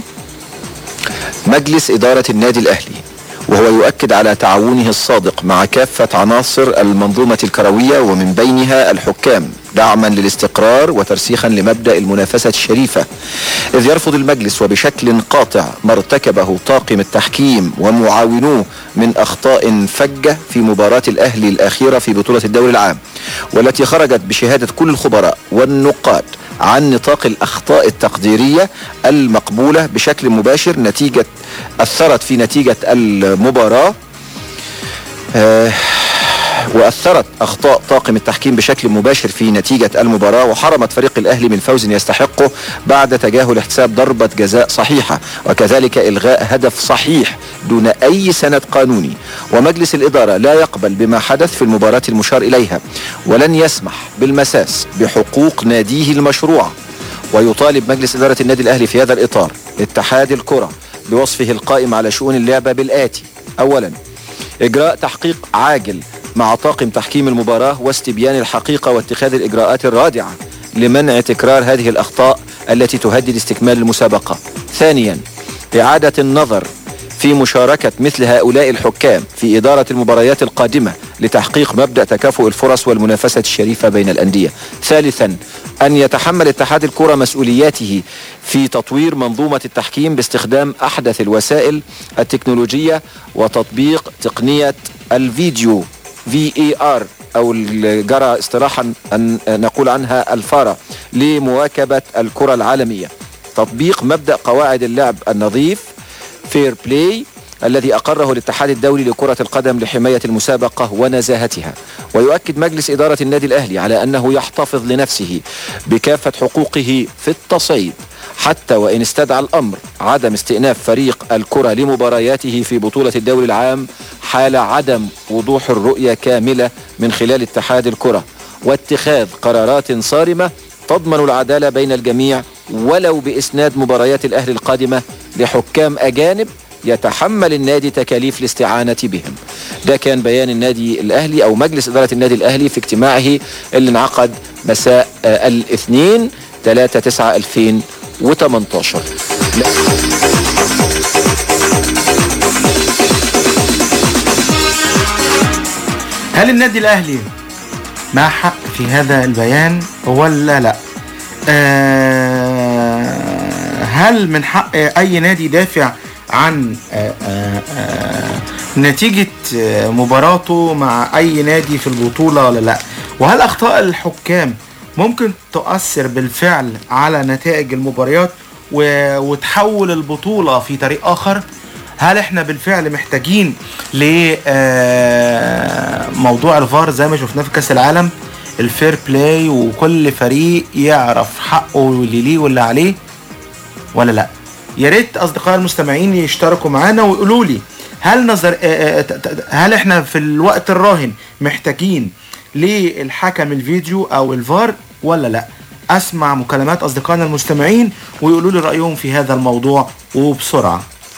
Speaker 19: مجلس إدارة النادي الأهلي وهو يؤكد على تعاونه الصادق مع كافة عناصر المنظومة الكروية ومن بينها الحكام دعما للاستقرار وترسيخا لمبدأ المنافسة الشريفة إذ يرفض المجلس وبشكل قاطع ما ارتكبه طاقم التحكيم ومعاونوه من أخطاء فجة في مباراة الأهلي الأخيرة في بطولة الدوري العام والتي خرجت بشهادة كل الخبراء والنقاد عن نطاق الأخطاء التقديرية المقبولة بشكل مباشر نتيجة أثرت في نتيجة المباراة آه، وأثرت أخطاء طاقم التحكيم بشكل مباشر في نتيجة المباراة وحرمت فريق الأهلي من فوز يستحقه بعد تجاهل احتساب ضربة جزاء صحيحة وكذلك إلغاء هدف صحيح دون أي سند قانوني ومجلس الإدارة لا يقبل بما حدث في المباراة المشار إليها ولن يسمح بالمساس بحقوق ناديه المشروعة ويطالب مجلس إدارة النادي الأهلي في هذا الإطار اتحاد الكرة بوصفه القائم على شؤون اللعبة بالآتي أولا إجراء تحقيق عاجل مع طاقم تحكيم المباراة واستبيان الحقيقة واتخاذ الإجراءات الرادعة لمنع تكرار هذه الأخطاء التي تهدد استكمال المسابقة ثانيا إعادة النظر في مشاركة مثل هؤلاء الحكام في إدارة المباريات القادمة لتحقيق مبدأ تكافؤ الفرص والمنافسة الشريفة بين الأندية ثالثا أن يتحمل اتحاد الكرة مسؤولياته في تطوير منظومة التحكيم باستخدام أحدث الوسائل التكنولوجية وتطبيق تقنية الفيديو VAR أو ال- جرى اصطلاحا أن نقول عنها الفارة لمواكبة الكرة العالمية تطبيق مبدأ قواعد اللعب النظيف فير بلاي الذي أقره الاتحاد الدولي لكرة القدم لحماية المسابقة ونزاهتها ويؤكد مجلس إدارة النادي الأهلي على أنه يحتفظ لنفسه بكافة حقوقه في التصعيد حتى وإن استدعى الأمر عدم استئناف فريق الكرة لمبارياته في بطولة الدوري العام حال عدم وضوح الرؤية كاملة من خلال اتحاد الكرة واتخاذ قرارات صارمة تضمن العدالة بين الجميع ولو بإسناد مباريات الأهلي القادمة لحكام أجانب يتحمل النادي تكاليف الاستعانة بهم ده كان بيان النادي الأهلي أو مجلس إدارة النادي الأهلي في اجتماعه اللي انعقد مساء آه، الاثنين 3 9 2018
Speaker 15: هل النادي الاهلي مع حق في هذا البيان ولا لا آه هل من حق اي نادي يدافع عن آه آه آه نتيجة آه، مباراته مع اي نادي في البطولة ولا لا وهل اخطاء الحكام ممكن تؤثر بالفعل على نتائج المباريات و- وتحول البطولة في طريق اخر هل احنا بالفعل محتاجين لموضوع الفار زي ما شفناه في كاس العالم الفير بلاي وكل فريق يعرف حقه واللي ليه واللي عليه ولا لا يا ريت اصدقاء المستمعين يشتركوا معانا ويقولوا لي هل نظر آه، آه، ت- ت- هل احنا في الوقت الراهن محتاجين للحكم الفيديو او الفار ولا لا اسمع مكالمات اصدقائنا المستمعين ويقولوا لي رايهم في هذا الموضوع وبسرعه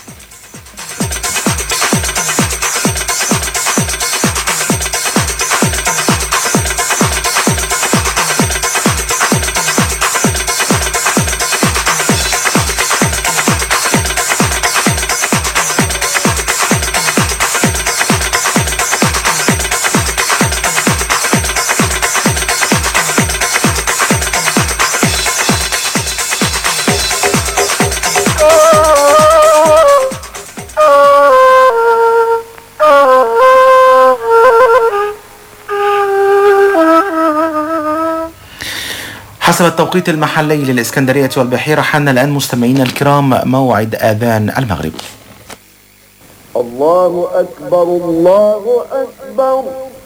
Speaker 15: حسب التوقيت المحلي للإسكندرية والبحيرة حان الآن مستمعينا الكرام موعد آذان المغرب
Speaker 14: الله أكبر الله أكبر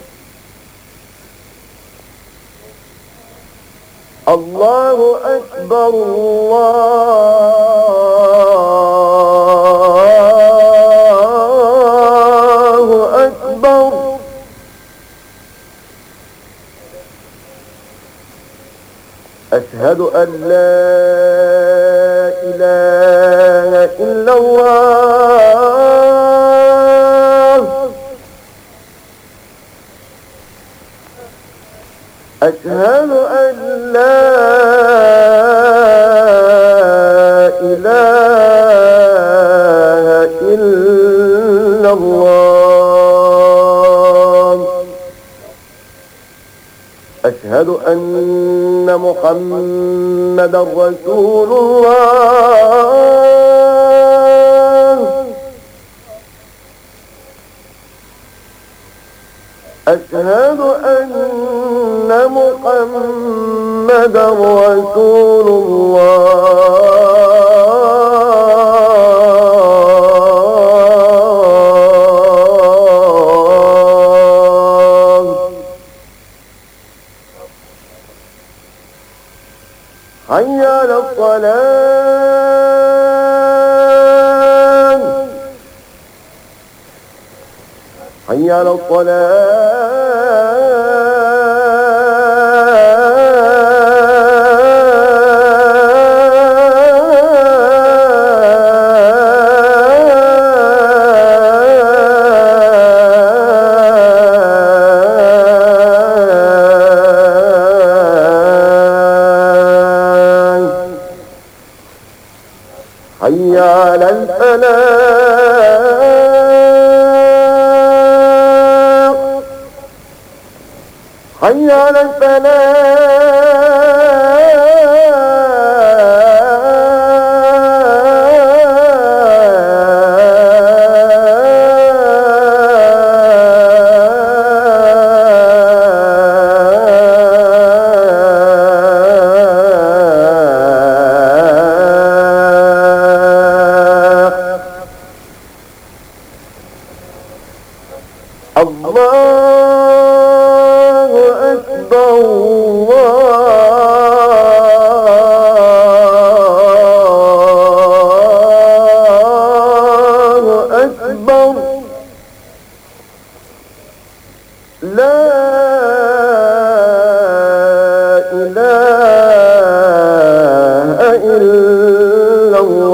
Speaker 14: الله أكبر الله أكبر أشهد أن لا إله إلا الله إله إلا الله أشهد أن محمدا رسول الله أشهد أن محمدا رسول الله حي على الصلاة حي على الصلاة حي على الفلاح حي على الفلاح الله أكبر الله أكبر لا إله إلا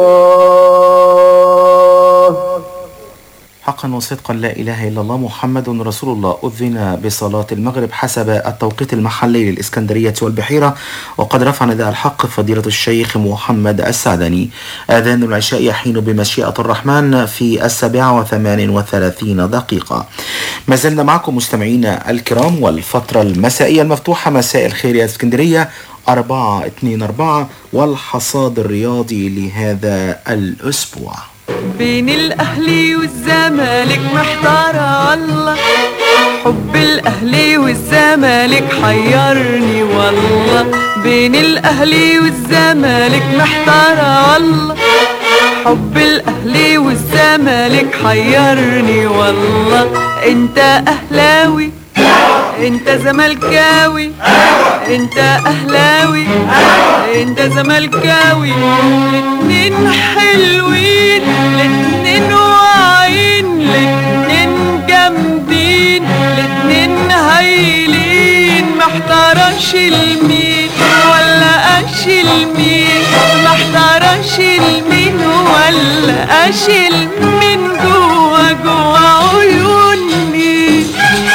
Speaker 14: الله
Speaker 15: حقا وصدقا لا إله إلا الله محمد رسول الله أذن بصلاة المغرب حسب التوقيت المحلي للإسكندرية والبحيرة وقد رفع نداء الحق فضيلة الشيخ محمد السعدني آذان العشاء يحين بمشيئة الرحمن في السابعة وثمان وثلاثين دقيقة ما زلنا معكم مستمعينا الكرام والفترة المسائية المفتوحة مساء الخير يا اسكندرية أربعة اتنين أربعة والحصاد الرياضي لهذا الأسبوع
Speaker 20: بين الاهلي والزمالك محتارة الله حب الاهلي والزمالك حيرني والله بين الاهلي والزمالك محتارة والله حب الاهلي والزمالك حيرني والله انت اهلاوي انت زملكاوي انت اهلاوي انت زملكاوي الاتنين حلوين الاتنين واعيين الاتنين جامدين الاتنين هايلين محتارش المين ولا اشيل مين محتارش المين ولا اشيل مين جوا جوا عيوني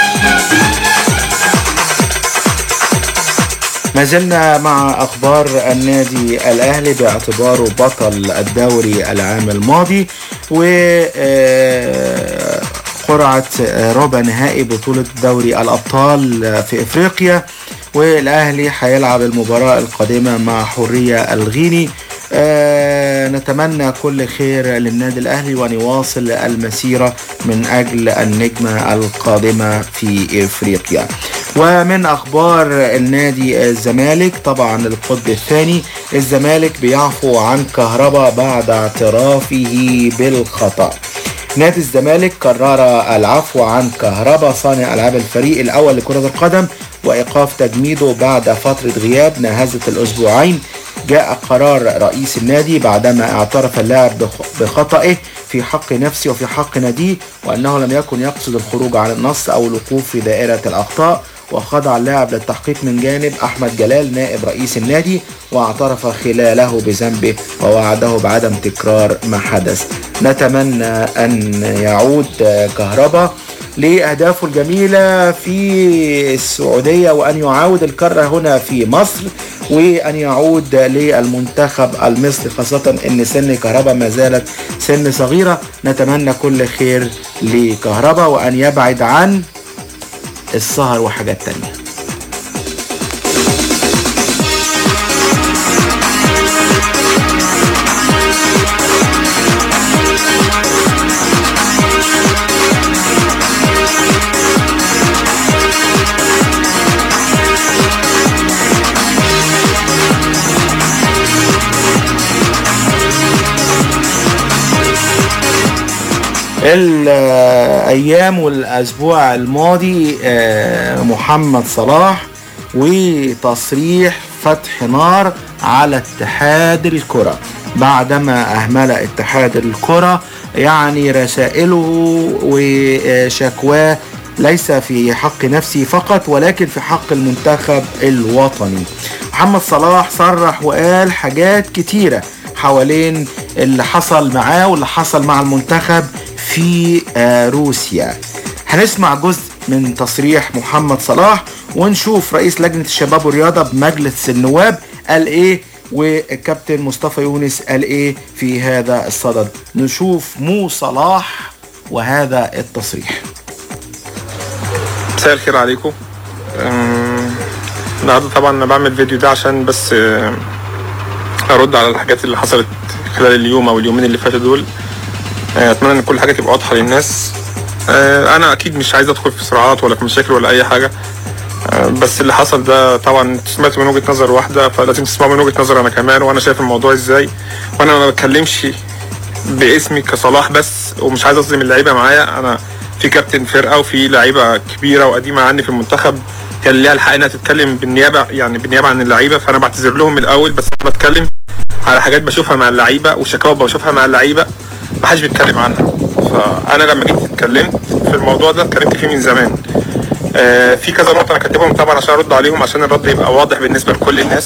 Speaker 15: ما زلنا مع اخبار النادي الاهلي باعتباره بطل الدوري العام الماضي و آه، قرعه آه، ربع نهائي بطوله دوري الابطال آه، في افريقيا والاهلي هيلعب المباراه القادمه مع حريه الغيني آه، نتمنى كل خير للنادي الاهلي وان يواصل المسيره من اجل النجمه القادمه في افريقيا ومن اخبار النادي الزمالك طبعا القطب الثاني الزمالك بيعفو عن كهربا بعد اعترافه بالخطا نادي الزمالك قرر العفو عن كهربا صانع العاب الفريق الاول لكره القدم وايقاف تجميده بعد فتره غياب ناهزت الاسبوعين جاء قرار رئيس النادي بعدما اعترف اللاعب بخ- بخطئه في حق نفسه وفي حق ناديه وانه لم يكن يقصد الخروج عن النص او الوقوف في دائره الاخطاء وخضع اللاعب للتحقيق من جانب احمد جلال نائب رئيس النادي واعترف خلاله بذنبه ووعده بعدم تكرار ما حدث نتمنى ان يعود كهربا لأهدافه الجميلة في السعودية وأن يعاود الكرة هنا في مصر وأن يعود للمنتخب المصري خاصة أن سن كهربا ما زالت سن صغيرة نتمنى كل خير لكهربا وأن يبعد عن السهر وحاجات تانية الايام والاسبوع الماضي آه، محمد صلاح وتصريح فتح نار على اتحاد الكرة بعدما اهمل اتحاد الكرة يعني رسائله وشكواه ليس في حق نفسه فقط ولكن في حق المنتخب الوطني محمد صلاح صرح وقال حاجات كتيرة حوالين اللي حصل معاه واللي حصل مع المنتخب في آه، روسيا هنسمع جزء من تصريح محمد صلاح ونشوف رئيس لجنة الشباب والرياضة بمجلس النواب قال ايه والكابتن مصطفى يونس قال ايه في هذا الصدد نشوف مو صلاح وهذا التصريح
Speaker 21: مساء الخير عليكم أم، النهارده طبعا انا بعمل فيديو ده عشان بس أم، ارد على الحاجات اللي حصلت خلال اليوم او اليومين اللي فاتوا دول أه، اتمنى ان كل حاجه تبقى واضحه للناس أه، انا اكيد مش عايز ادخل في صراعات ولا في مشاكل ولا اي حاجه أه، بس اللي حصل ده طبعا سمعت من وجهه نظر واحده فلازم تسمعوا من وجهه نظر انا كمان وانا شايف الموضوع ازاي وانا ما بتكلمش باسمي كصلاح بس ومش عايز اظلم اللعيبه معايا انا في كابتن فرقه وفي لعيبه كبيره وقديمه عني في المنتخب كان ليها الحق انها تتكلم بالنيابه يعني بالنيابه عن اللعيبه فانا بعتذر لهم من الاول بس انا بتكلم على حاجات بشوفها مع اللعيبه وشكاوى بشوفها مع اللعيبه ما حدش بيتكلم عنها فانا لما جيت اتكلمت في الموضوع ده اتكلمت فيه من زمان آه في كذا نقطه انا كاتبهم طبعا عشان ارد عليهم عشان الرد يبقى واضح بالنسبه لكل الناس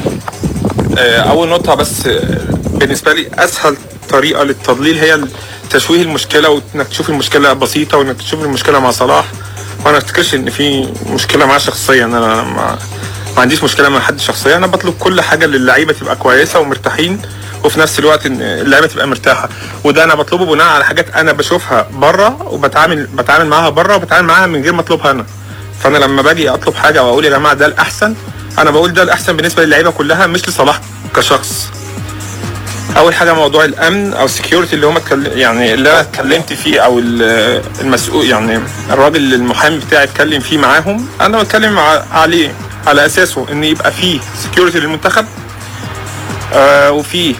Speaker 21: آه، اول نقطه بس آه، بالنسبه لي اسهل طريقه للتضليل هي تشويه المشكله وانك تشوف المشكله بسيطه وانك تشوف المشكله مع صلاح وانا ما افتكرش ان في مشكله معاه شخصيا انا ما, ما عنديش مشكله مع حد شخصيا انا بطلب كل حاجه للعيبه تبقى كويسه ومرتاحين وفي نفس الوقت ان اللعيبه تبقى مرتاحه وده انا بطلبه بناء على حاجات انا بشوفها بره وبتعامل بتعامل معاها بره وبتعامل معاها من غير ما اطلبها انا فانا لما باجي اطلب حاجه واقول يا جماعه ده الاحسن انا بقول ده الاحسن بالنسبه للعيبه كلها مش لصلاح كشخص اول حاجه موضوع الامن او السكيورتي اللي هم اتكلم يعني اللي انا اتكلمت فيه او ال- المسؤول يعني الراجل المحامي بتاعي اتكلم فيه معاهم انا بتكلم ع- عليه على اساسه ان يبقى فيه سكيورتي للمنتخب آه وفي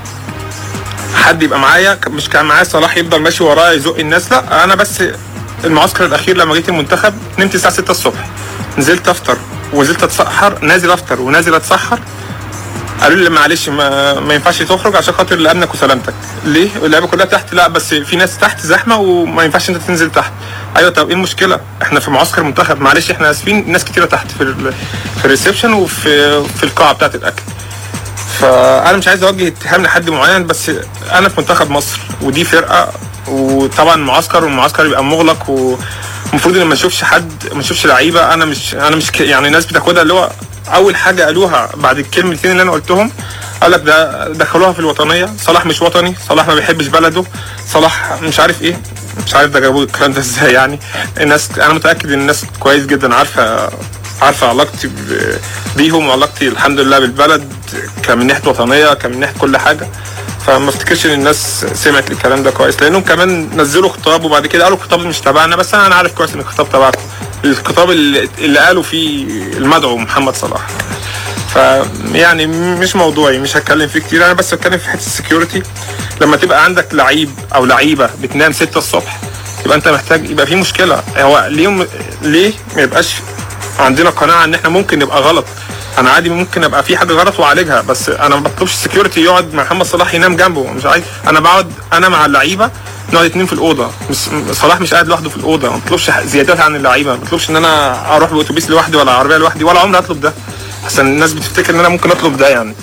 Speaker 21: حد يبقى معايا ك- مش كان معايا صلاح يفضل ماشي ورايا يزق الناس لا انا بس المعسكر الاخير لما جيت المنتخب نمت الساعه 6 الصبح نزلت افطر ونزلت اتسحر نازل افطر ونازل اتسحر قالوا لي معلش ما, ما ينفعش تخرج عشان خاطر لامنك وسلامتك ليه اللعيبه كلها تحت لا بس في ناس تحت زحمه وما ينفعش انت تنزل تحت ايوه طب ايه المشكله احنا في معسكر منتخب معلش احنا اسفين ناس كتيره تحت في ال- في الريسبشن وفي في القاعه بتاعه الاكل فانا مش عايز اوجه اتهام لحد معين بس انا في منتخب مصر ودي فرقه وطبعا معسكر والمعسكر يبقى مغلق ومفروض ان ما نشوفش حد ما نشوفش لعيبه انا مش انا مش ك- يعني الناس بتاخدها اللي هو اول حاجه قالوها بعد الكلمتين اللي انا قلتهم قال لك ده دخلوها في الوطنيه صلاح مش وطني صلاح ما بيحبش بلده صلاح مش عارف ايه مش عارف ده جابوا الكلام ده ازاي يعني الناس انا متاكد ان الناس كويس جدا عارفه عارفه علاقتي ب- بيهم وعلاقتي الحمد لله بالبلد كمن ناحيه وطنيه كمن ناحيه كل حاجه فما افتكرش ان الناس سمعت الكلام ده كويس لانهم كمان نزلوا خطاب وبعد كده قالوا الخطاب مش تبعنا بس انا عارف كويس ان الخطاب تبعكم الخطاب اللي, اللي قالوا فيه المدعو محمد صلاح ف يعني مش موضوعي مش هتكلم فيه كتير انا بس هتكلم في حته السكيورتي لما تبقى عندك لعيب او لعيبه بتنام 6 الصبح يبقى انت محتاج يبقى في مشكله هو ليه ليه ما يبقاش عندنا قناعه ان احنا ممكن نبقى غلط انا عادي ممكن ابقى في حاجه غلط واعالجها بس انا ما بطلبش السكيورتي يقعد مع محمد صلاح ينام جنبه مش عايز انا بقعد انا مع اللعيبه نقعد اتنين في الاوضه مش صلاح مش قاعد لوحده في الاوضه ما بطلبش زيادات عن اللعيبه ما بطلبش ان انا اروح باوتوبيس لوحدي ولا عربيه لوحدي ولا عمري اطلب ده عشان الناس بتفتكر ان انا ممكن اطلب ده يعني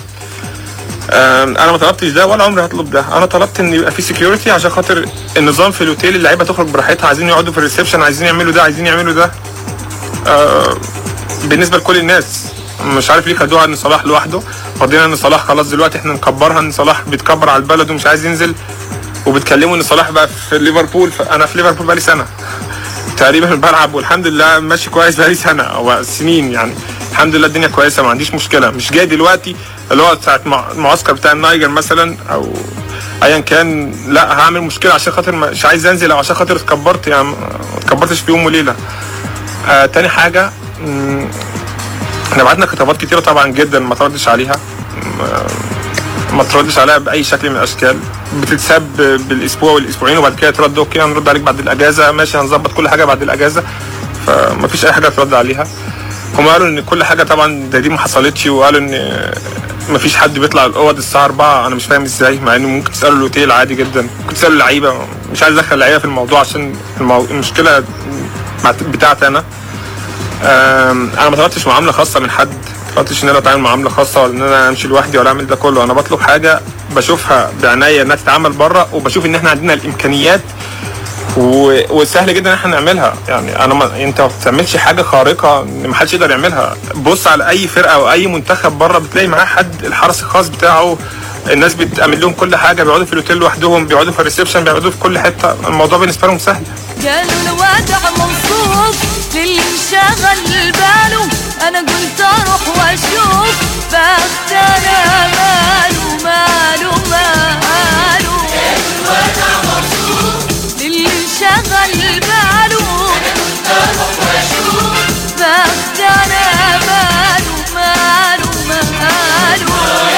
Speaker 21: آم، انا ما طلبتش ده ولا عمري هطلب ده انا طلبت ان يبقى في سكيورتي عشان خاطر النظام في الاوتيل اللعيبه تخرج براحتها عايزين يقعدوا في الريسبشن عايزين يعملوا ده عايزين يعملوا ده آه، بالنسبه لكل الناس مش عارف ليه خدوها ان صلاح لوحده فاضيين ان صلاح خلاص دلوقتي احنا نكبرها ان صلاح بيتكبر على البلد ومش عايز ينزل وبتكلموا ان صلاح بقى في ليفربول انا في ليفربول بقالي سنه تقريبا بلعب والحمد لله ماشي كويس بقالي سنه او سنين يعني الحمد لله الدنيا كويسه ما عنديش مشكله مش جاي دلوقتي اللي هو ساعه مع- المعسكر بتاع النايجر مثلا او ايا كان لا هعمل مشكله عشان خاطر مش عايز انزل او عشان خاطر اتكبرت يعني ما اتكبرتش في يوم وليله آه تاني حاجه مم، احنا بعتنا خطابات كتيره طبعا جدا ما تردش عليها ما- ما تردش عليها باي شكل من الاشكال بتتساب بالاسبوع والاسبوعين وبعد كده ترد اوكي هنرد عليك بعد الاجازه ماشي هنظبط كل حاجه بعد الاجازه فما فيش اي حاجه ترد عليها هم قالوا ان كل حاجه طبعا ده دي ما حصلتش وقالوا ان ما فيش حد بيطلع الاوض الساعه 4 انا مش فاهم ازاي مع انه ممكن تسالوا الاوتيل عادي جدا ممكن تسالوا اللعيبه مش عايز ادخل اللعيبه في الموضوع عشان المو... المشكله مع- بتاعتي انا آم، انا ما طلبتش معامله خاصه من حد ما طلبتش ان انا اتعامل معامله خاصه ولا ان انا امشي لوحدي ولا اعمل ده كله انا بطلب حاجه بشوفها بعناية انها تتعمل بره وبشوف ان احنا عندنا الامكانيات و... وسهل جدا ان احنا نعملها يعني انا ما... انت ما بتعملش حاجه خارقه ان ما حدش يقدر يعملها بص على اي فرقه او اي منتخب بره بتلاقي معاه حد الحرس الخاص بتاعه الناس بتعمل لهم كل حاجه بيقعدوا في الاوتيل لوحدهم بيقعدوا في الريسبشن بيقعدوا في كل حته الموضوع بالنسبه لهم سهل
Speaker 8: قالوا الوضع مبسوط للي انشغل باله انا قلت اروح واشوف بخت انا ماله ماله ماله الوضع مبسوط للي انشغل باله انا قلت اروح واشوف بخت انا ماله ماله ماله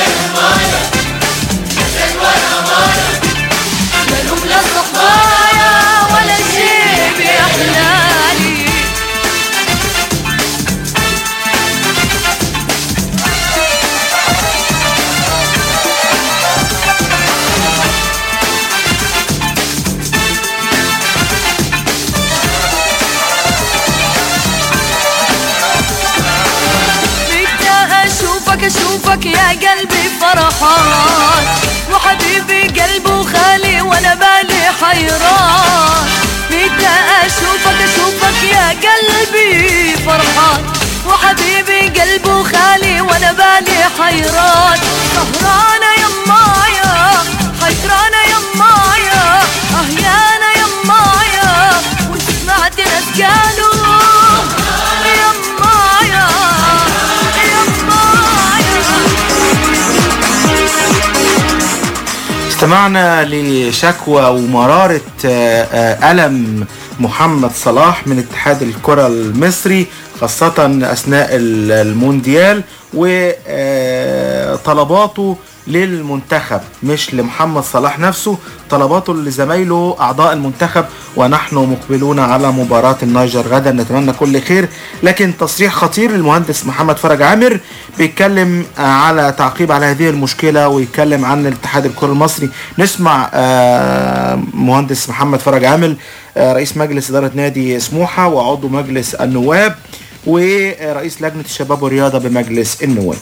Speaker 8: مالهم لا صحايا ولا شيء بأحلالي بدي اشوفك اشوفك يا قلبي فرحان وحبيبي قلبه خالي وانا بالي حيران بدي اشوفك اشوفك يا قلبي فرحان وحبيبي قلبه خالي وانا بالي حيران سهرانه يمايا حيرانه يمايا اهيانه يمايا وسمعت ناس قالوا يمايا
Speaker 15: استمعنا لشكوى ومرارة آه، آه، ألم محمد صلاح من اتحاد الكرة المصري خاصة أثناء ال- المونديال وطلباته للمنتخب مش لمحمد صلاح نفسه طلباته لزمايله أعضاء المنتخب ونحن مقبلون على مباراة النيجر غدا نتمنى كل خير لكن تصريح خطير للمهندس محمد فرج عامر بيتكلم آه، على تعقيب على هذه المشكلة ويتكلم عن الاتحاد الكرة المصري نسمع آه، مهندس محمد فرج عامر آه، رئيس مجلس إدارة نادي سموحة وعضو مجلس النواب ورئيس لجنة الشباب والرياضة بمجلس النواب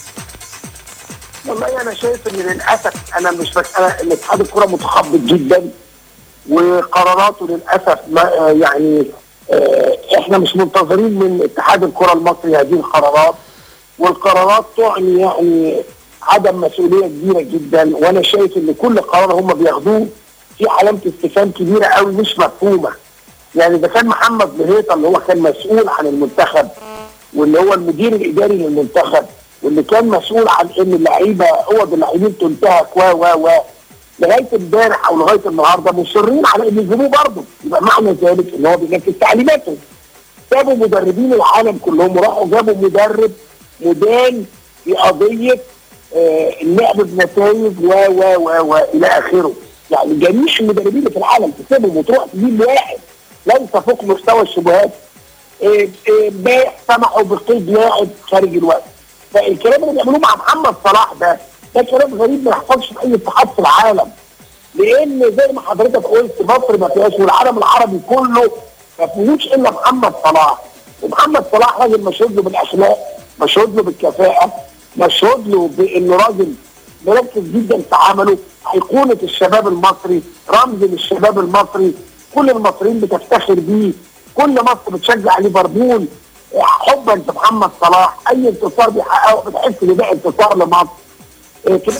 Speaker 3: والله انا شايف ان للاسف انا مش بس انا ان اتحاد الكره متخبط جدا وقراراته للاسف ما آه يعني آه احنا مش منتظرين من اتحاد الكره المصري هذه القرارات والقرارات تعني يعني عدم مسؤوليه كبيره جدا وانا شايف ان كل قرار هم بياخدوه في علامه استفهام كبيره قوي مش مفهومه يعني اذا كان محمد بهيطه اللي هو كان مسؤول عن المنتخب واللي هو المدير الاداري للمنتخب واللي كان مسؤول عن ان اللعيبه اوض اللاعبين تنتهك و و و لغايه امبارح او لغايه النهارده مصرين على ان يجيبوه برضه يبقى معنى ذلك ان هو بينفذ تعليماته جابوا مدربين العالم كلهم وراحوا جابوا مدرب مدان في قضيه آه اللعب بنتائج و و و و الى اخره يعني جميع المدربين اللي في العالم تسيبهم وتروح تجيب واحد ليس فوق مستوى الشبهات إيه إيه امبارح سمحوا بقيد لاعب خارج الوقت فالكلام اللي بيعملوه مع محمد صلاح ده ده كلام غريب ما يحصلش في اي اتحاد في العالم لان زي ما حضرتك قلت مصر ما فيهاش والعالم العربي كله ما فيهوش الا محمد صلاح ومحمد صلاح راجل مشهود له بالاخلاق مشهود له بالكفاءه مشهود له بانه راجل مركز جدا في عمله ايقونه الشباب المصري رمز للشباب المصري كل المصريين بتفتخر بيه كل مصر بتشجع ليفربول حبا في محمد صلاح اي انتصار بيحققه بتحس ان ده انتصار لمصر إيه كده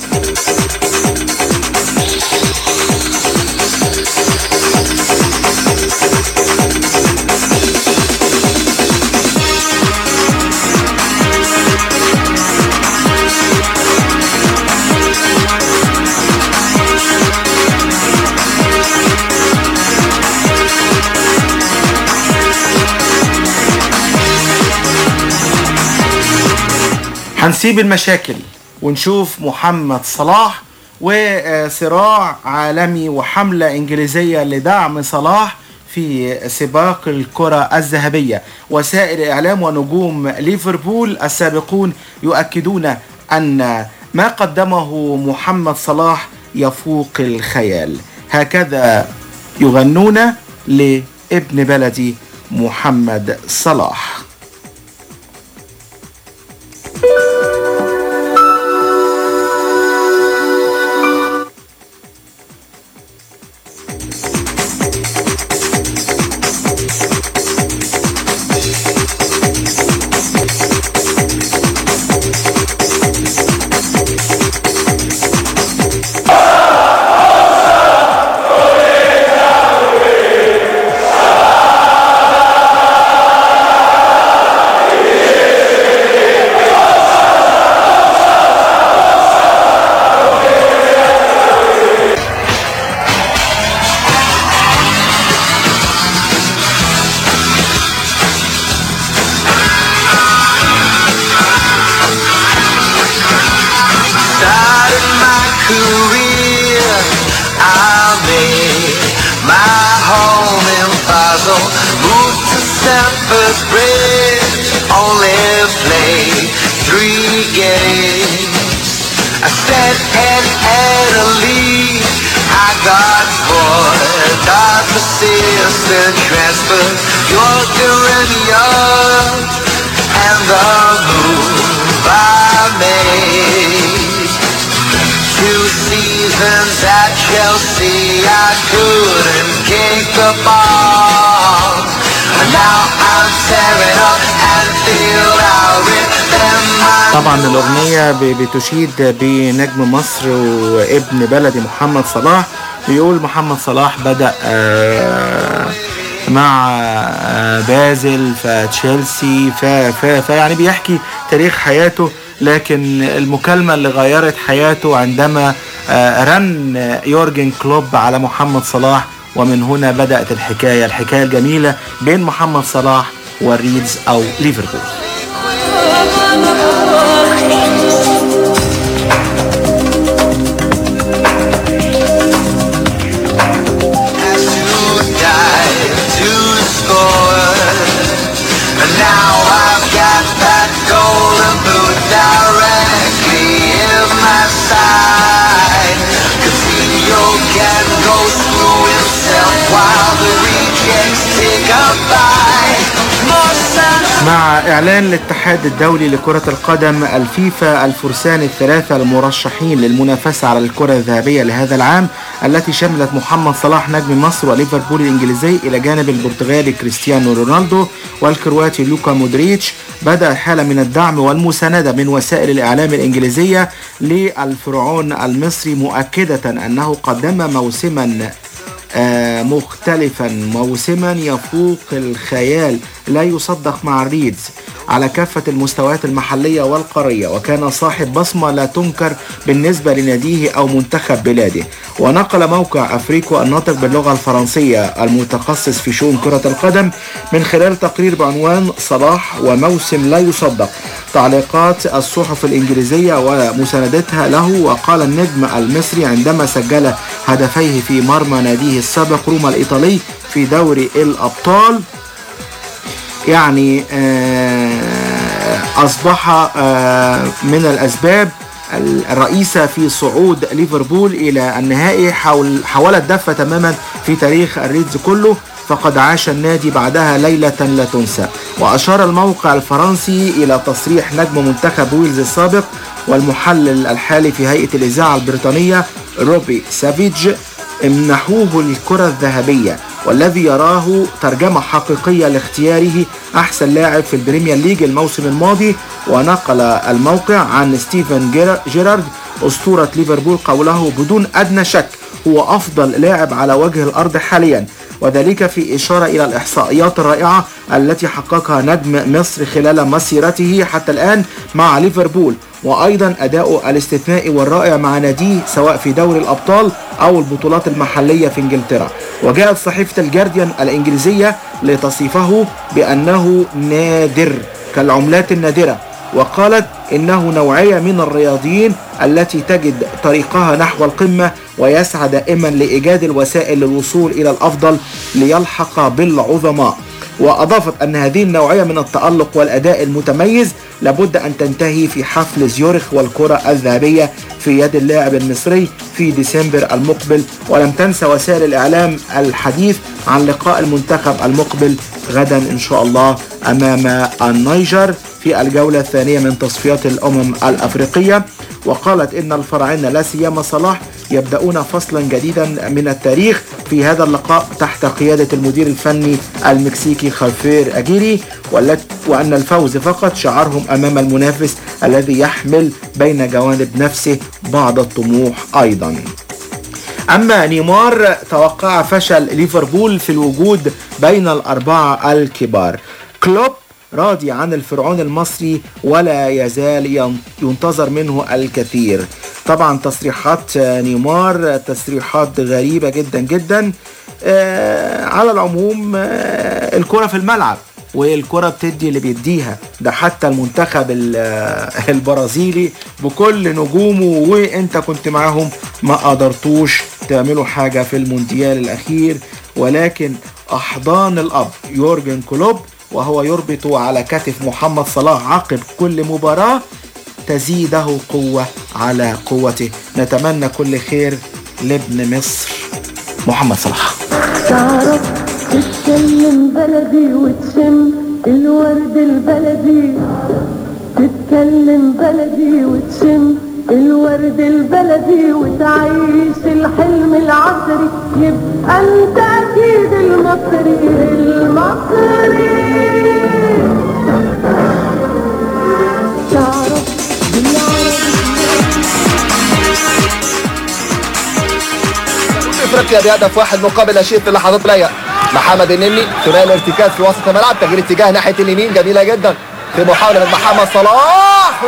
Speaker 15: هنسيب المشاكل ونشوف محمد صلاح وصراع عالمي وحملة إنجليزية لدعم صلاح في سباق الكرة الذهبية وسائر الإعلام ونجوم ليفربول السابقون يؤكدون أن ما قدمه محمد صلاح يفوق الخيال هكذا يغنون لابن بلدي محمد صلاح
Speaker 10: Started my career, I made my home in Basel. Moved to Stamford Bridge, only played three games. I spent in Italy, I got bored. Got assistant transfer, York and York, and the move I made. Two seasons at Chelsea, I couldn't kick the ball. And now I'm tearing up Anfield, I'll rip them my
Speaker 15: طبعا الأغنية ب- بتشيد بنجم مصر وابن بلدي محمد صلاح بيقول محمد صلاح بدأ آه، مع آه، بازل فتشيلسي ف ف فيعني بيحكي تاريخ حياته لكن المكالمة اللي غيرت حياته عندما آه، رن يورجن كلوب على محمد صلاح ومن هنا بدأت الحكاية الحكاية الجميلة بين محمد صلاح والريدز أو ليفربول
Speaker 10: dive to score. And now I've got that golden boot directly in my side. Coutinho can go screw himself while the rejects take a bite. More sun
Speaker 15: مع إعلان الاتحاد الدولي لكرة القدم الفيفا الفرسان الثلاثة المرشحين للمنافسة على الكرة الذهبية لهذا العام التي شملت محمد صلاح نجم مصر وليفربول الإنجليزي إلى جانب البرتغالي كريستيانو رونالدو والكرواتي لوكا مودريتش بدأ حالة من الدعم والمساندة من وسائل الإعلام الإنجليزية للفرعون المصري مؤكدة أنه قدم موسما آه، مختلفا موسما يفوق الخيال لا يصدق مع الريدز على كافة المستويات المحلية والقارية وكان صاحب بصمة لا تنكر بالنسبة لناديه أو منتخب بلاده ونقل موقع أفريكو الناطق باللغة الفرنسية المتخصص في شؤون كرة القدم من خلال تقرير بعنوان صلاح وموسم لا يصدق تعليقات الصحف الإنجليزية ومساندتها له وقال النجم المصري عندما سجل هدفيه في مرمى ناديه السابق روما الإيطالي في دوري الأبطال يعني آه، أصبح آه، من الأسباب الرئيسة في صعود ليفربول إلى النهائي حول حولت دفة تماما في تاريخ الريدز كله فقد عاش النادي بعدها ليلة لا تنسى وأشار الموقع الفرنسي إلى تصريح نجم منتخب ويلز السابق والمحلل الحالي في هيئة الإذاعة البريطانية روبي سافيج امنحوه الكرة الذهبية والذي يراه ترجمة حقيقية لاختياره أحسن لاعب في البريمير ليج الموسم الماضي ونقل الموقع عن ستيفن جيرا- جيرارد أسطورة ليفربول قوله بدون أدنى شك هو أفضل لاعب على وجه الأرض حاليا وذلك في إشارة إلى الإحصائيات الرائعة التي حققها نجم مصر خلال مسيرته حتى الآن مع ليفربول وأيضا أداؤه الاستثنائي والرائع مع ناديه سواء في دوري الأبطال أو البطولات المحلية في إنجلترا وجاءت صحيفة الجارديان الإنجليزية لتصفه بأنه نادر كالعملات النادرة وقالت إنه نوعية من الرياضيين التي تجد طريقها نحو القمة ويسعى دائما لإيجاد الوسائل للوصول إلى الأفضل ليلحق بالعظماء وأضافت أن هذه النوعية من التألق والأداء المتميز لابد أن تنتهي في حفل زيورخ والكرة الذهبية في يد اللاعب المصري في ديسمبر المقبل ولم تنسى وسائل الإعلام الحديث عن لقاء المنتخب المقبل غدا إن شاء الله أمام النيجر في الجولة الثانية من تصفيات الأمم الأفريقية وقالت إن الفراعنة لا سيما صلاح يبدأون فصلا جديدا من التاريخ في هذا اللقاء تحت قيادة المدير الفني المكسيكي خافير أجيري والت- وأن الفوز فقط شعارهم أمام المنافس الذي يحمل بين جوانب نفسه بعض الطموح أيضا أما نيمار توقع فشل ليفربول في الوجود بين الأربعة الكبار كلوب راضي عن الفرعون المصري ولا يزال ين- ينتظر منه الكثير طبعا تصريحات نيمار تصريحات غريبة جدا جدا آه على العموم آه الكرة في الملعب والكرة بتدي اللي بيديها ده حتى المنتخب ال- آه، البرازيلي بكل نجومه وانت كنت معاهم ما قدرتوش تعملوا حاجة في المونديال الأخير ولكن أحضان الأب يورجن كلوب وهو يربط على كتف محمد صلاح عقب كل مباراة تزيده قوة على قوته نتمنى كل خير لابن مصر محمد صلاح
Speaker 16: تعرف تتكلم بلدي وتشم الورد البلدي تتكلم بلدي وتشم الورد البلدي وتعيش الحلم العصري يبقى انت اكيد المصري المصري تعرف
Speaker 2: افريقيا بهدف واحد مقابل لا شيء في اللحظات الجايه محمد النني ثنائي الارتكاز في وسط الملعب تغيير اتجاه ناحيه اليمين جميله جدا في محاوله من محمد صلاح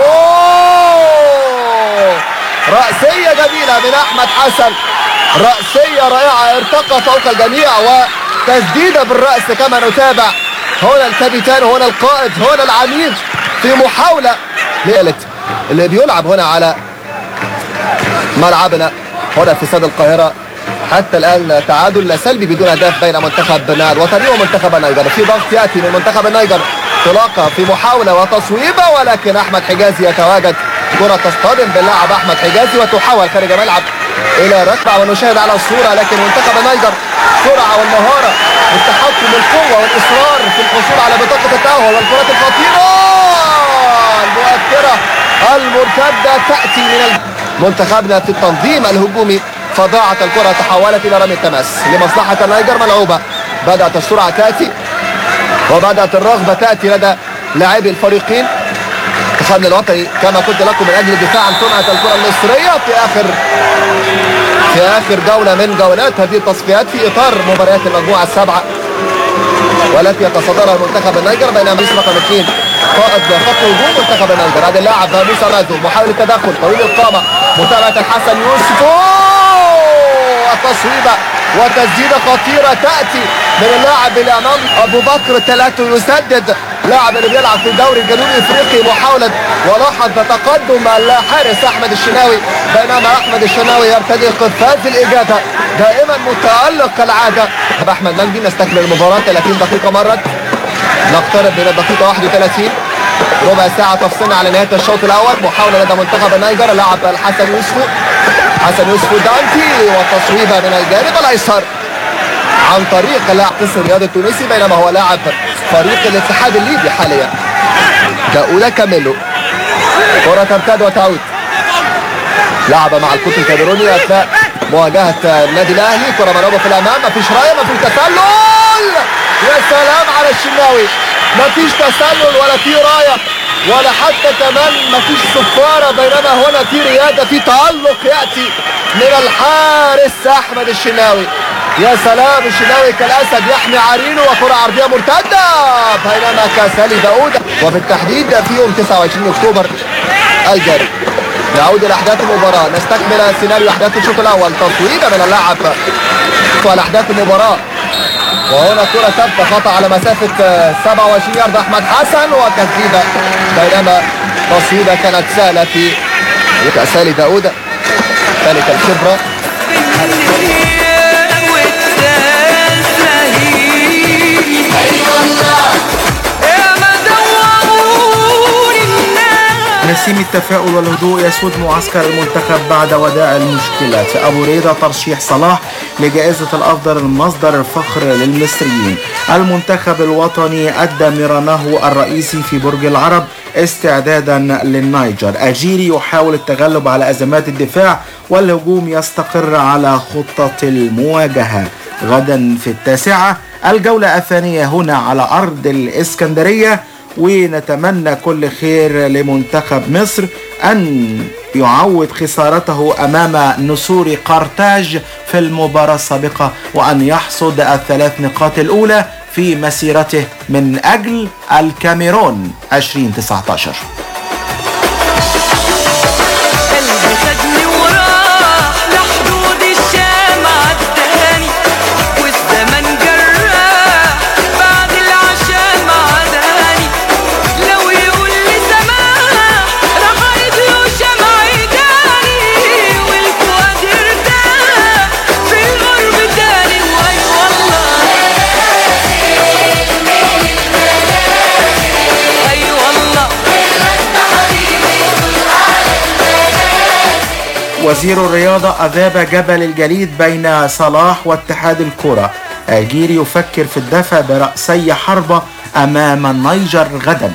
Speaker 2: أوه! رأسية جميلة من أحمد حسن رأسية رائعة ارتقى فوق الجميع وتسديدة بالرأس كما نتابع هنا الكابتن هنا القائد هنا العميد في محاولة ليلت اللي بيلعب هنا على ملعبنا هنا في استاد القاهرة حتى الآن تعادل سلبي بدون أهداف بين منتخب نال الوطني ومنتخب النيجر في ضغط يأتي من منتخب النيجر انطلاقة في محاولة وتصويبة ولكن أحمد حجازي يتواجد كرة تصطدم باللاعب أحمد حجازي وتحول خارج الملعب إلى ركبة ونشاهد على الصورة لكن منتخب النيجر سرعة والمهارة والتحكم القوة والإصرار في الحصول على بطاقة التأهل والكرات الخطيرة المؤثرة المرتدة تأتي من منتخبنا في التنظيم الهجومي فضاعت الكرة تحولت إلى رمي التماس لمصلحة النيجر ملعوبة بدأت السرعة تأتي وبدأت الرغبة تأتي لدى لاعبي الفريقين منتخبنا الوطني كما قلت لكم من أجل الدفاع عن سمعة الكرة المصرية في آخر في آخر جولة من جولات هذه التصفيات في إطار مباريات المجموعة السبعة والتي يتصدرها منتخب النيجر بينما موسى رقم اثنين قائد خط هجوم منتخب النيجر هذا اللاعب موسى مازو محاولة تدخل طويل القامة متابعة الحسن يوسف أوه! التصويبة وتسديدة خطيرة تأتي من اللاعب اللي أمام أبو بكر تلاتو يسدد لاعب اللي بيلعب في الدوري الجنوبي الافريقي محاولة ولاحظ تقدم الحارس احمد الشناوي بينما احمد الشناوي يرتدي قفاز الاجابة دائما متألق كالعادة طب احمد مجدي نستكمل المباراة 30 دقيقة مرت نقترب من الدقيقة 31 ربع ساعة تفصلنا على نهاية الشوط الأول محاولة لدى منتخب النيجر لاعب الحسن يوسف حسن يوسف دانتي وتصويبة من الجانب الأيسر عن طريق لاعب قصر رياض التونسي بينما هو لاعب فريق الاتحاد الليبي حاليا داولا كاميلو كرة ترتد وتعود لعب مع الكوت الكاميروني اثناء مواجهة النادي الأهلي كرة ملعوبة في الأمام مفيش راية مفيش تسلل يا سلام على الشناوي مفيش تسلل ولا في راية ولا حتى كمان مفيش صفارة بينما هنا في ريادة في تألق يأتي من الحارس أحمد الشناوي يا سلام الشناوي كالأسد يحمي عرينه وكرة عرضية مرتدة بينما كاسالي داود وبالتحديد في يوم 29 أكتوبر الجاري نعود إلى أحداث المباراة نستكمل سيناريو أحداث الشوط الأول تصويبة من اللاعب والأحداث المباراة وهنا كرة ثابتة خطأ على مسافة آه، 27 يارد أحمد حسن وتسديدة بينما تصويبة كانت سهلة في كاسالي داود ذلك الخبرة
Speaker 15: نسيم التفاؤل والهدوء يسود معسكر المنتخب بعد وداع المشكلات أبو ريدة ترشيح صلاح لجائزة الأفضل المصدر الفخر للمصريين المنتخب الوطني أدى مرانه الرئيسي في برج العرب استعدادا للنيجر أجيري يحاول التغلب على أزمات الدفاع والهجوم يستقر على خطة المواجهة غدا في التاسعة الجولة الثانية هنا على أرض الإسكندرية ونتمنى كل خير لمنتخب مصر أن يعوض خسارته أمام نسور قرطاج في المباراة السابقة وأن يحصد الثلاث نقاط الأولى في مسيرته من أجل الكاميرون 2019
Speaker 8: قلبي خدني وراح لحدود الشام عداني والزمن جراح بعد العشاء معداني لو يقول لي سماح راح له شمع تاني والفؤاد ارتاح في القرب تاني واي والله اي والله
Speaker 15: وزير الرياضة أذاب جبل الجليد بين صلاح واتحاد الكرة أجيري يفكر في الدفع برأسي حربة أمام النيجر غدا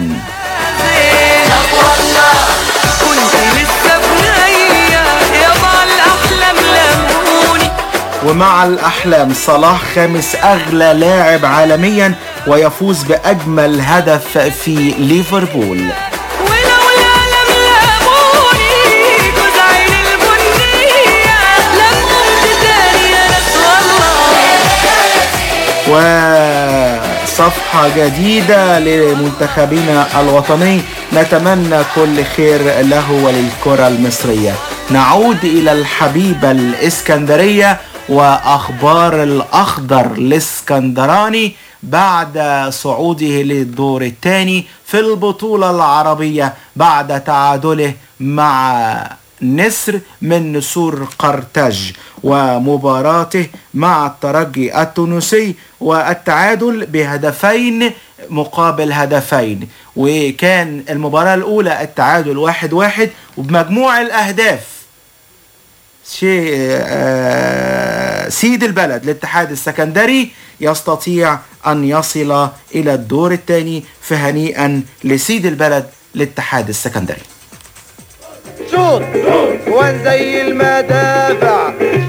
Speaker 8: كنت لسه بنية يابا الأحلام لموني
Speaker 15: ومع الأحلام صلاح خامس أغلى لاعب عالميا ويفوز بأجمل هدف في ليفربول
Speaker 8: ولولا لم لموني جوز عين البنية لم قمت تاني يا ناس والله
Speaker 15: وصفحة جديدة لمنتخبنا الوطني نتمنى كل خير له وللكرة المصرية نعود إلى الحبيبة الإسكندرية وأخبار الأخضر الإسكندراني بعد صعوده للدور الثاني في البطولة العربية بعد تعادله مع نسر من نسور قرطاج ومباراته مع الترجي التونسي والتعادل بهدفين مقابل هدفين وكان المباراة الأولى التعادل واحد واحد وبمجموع الأهداف شيء آه، سيد البلد الاتحاد السكندري يستطيع أن يصل إلى الدور الثاني فهنيئا لسيد البلد الاتحاد السكندري
Speaker 1: شوط وان زي المدافع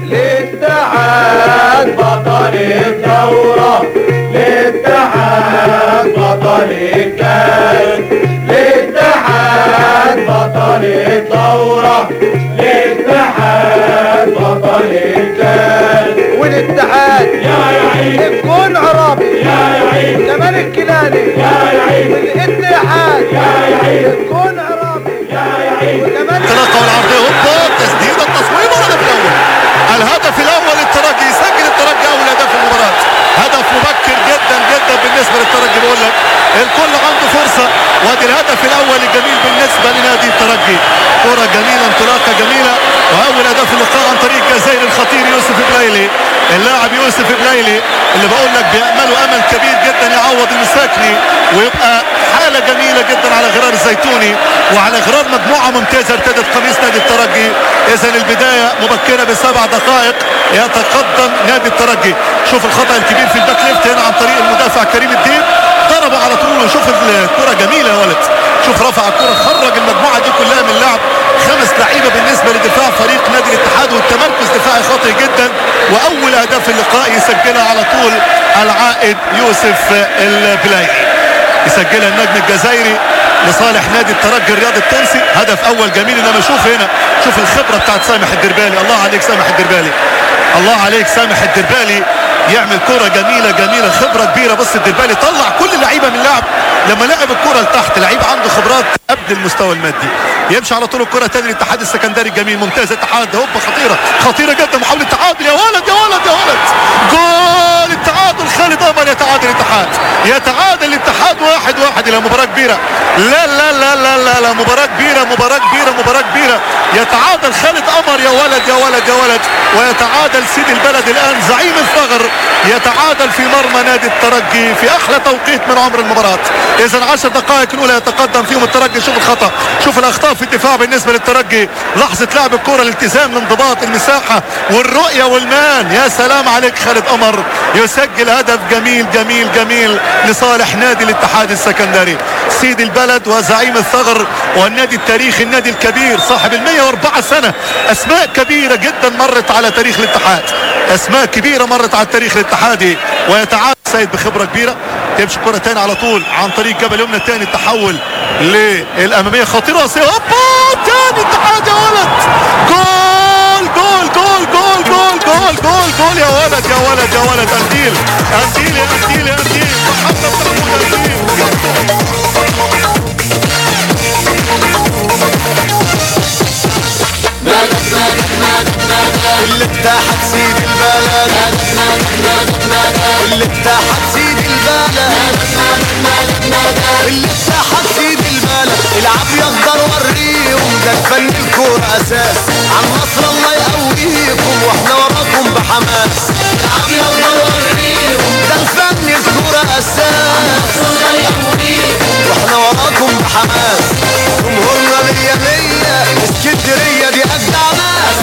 Speaker 1: للاتحاد بطل الثورة للاتحاد بطل الكاس للاتحاد بطل الثورة للاتحاد بطل الكاس والاتحاد يا يعيد الجون عرابي يا يعيد جمال الكيلاني يا يعيد والاتحاد يا يعيد الجون عرابي يا يعيد وجمال
Speaker 22: انطلاقه والعرضيه هوبا تسديده التصويب والهدف الاول الهدف الاول الترجي يسجل الترجي اول هدف في المباراه هدف مبكر جدا جدا بالنسبه للترجي بقول لك الكل عنده فرصه وادي الهدف الاول الجميل بالنسبه لنادي الترجي كره جميله انطلاقه جميله واول هدف اللقاء عن طريق جزائر الخطير يوسف بلايلي اللاعب يوسف بلايلي اللي بقول لك بيأملوا امل كبير جدا يعوض المساكني ويبقى حاله جميله جدا على غرار الزيتوني وعلى غرار مجموعه ممتازه ارتدت قميص نادي الترجي اذا البدايه مبكره بسبع دقائق يتقدم نادي الترجي شوف الخطا الكبير في الباك ليفت هنا عن طريق المدافع كريم الدين ضربوا على طول ونشوف الكرة جميلة يا ولد شوف رفع الكرة خرج المجموعة دي كلها من اللعب خمس لعيبة بالنسبة لدفاع فريق نادي الاتحاد والتمركز دفاعي خاطئ جدا واول اهداف اللقاء يسجلها على طول العائد يوسف البلايعي يسجلها النجم الجزائري لصالح نادي الترجي الرياضي التونسي هدف اول جميل انما شوف هنا شوف الخبره بتاعت سامح الدربالي الله عليك سامح الدربالي الله عليك سامح الدربالي يعمل كرة جميلة جميلة خبرة كبيرة بص الدربالي طلع كل اللعيبة من اللعب لما لعب الكرة لتحت لعيب عنده خبرات قبل المستوى المادي يمشي على طول الكرة تاني الاتحاد السكندري الجميل ممتاز اتحاد هوبا خطيرة خطيرة جدا محاولة تعادل يا ولد يا ولد يا ولد جول التعادل خالد قمر يتعادل الاتحاد يتعادل الاتحاد واحد واحد الى مباراة كبيرة لا لا لا لا لا, لا مباراة كبيرة مباراة كبيرة مباراة كبيرة يتعادل خالد قمر يا ولد يا ولد يا ولد ويتعادل سيد البلد الان زعيم الثغر يتعادل في مرمى نادي الترجي في احلى توقيت من عمر المباراة اذا 10 دقائق الاولى يتقدم فيهم الترجي شوف الخطا شوف الاخطاء في الدفاع بالنسبه للترجي لحظه لعب الكره الالتزام الانضباط المساحه والرؤيه والمان يا سلام عليك خالد قمر يسجل هدف جميل جميل جميل لصالح نادي الاتحاد السكندري سيد البلد وزعيم الثغر والنادي التاريخي النادي الكبير صاحب ال 104 سنه اسماء كبيره جدا مرت على تاريخ الاتحاد اسماء كبيره مرت على التاريخ الاتحادي ويتعادل سيد بخبره كبيره تمشي الكره تاني على طول عن طريق جبل يمنى تاني التحول للاماميه خطيره هوبا تاني اتحاد يا ولد جول جول جول جول جول جول جول جول يا ولد يا ولد يا ولد انديل انديل يا انديل يا انديل محمد محمود
Speaker 1: اللي اتحد سيد البلد اللي اتحد سيد البلد اللي اتحد سيد البلد العب يقدر وريهم ده الفن الكورة اساس عن مصر الله يقويكم واحنا وراكم بحماس العب يقدر وريهم ده الفن الكورة اساس واحنا وراكم بحماس جمهورنا مية مية اسكندرية دي اجدع ناس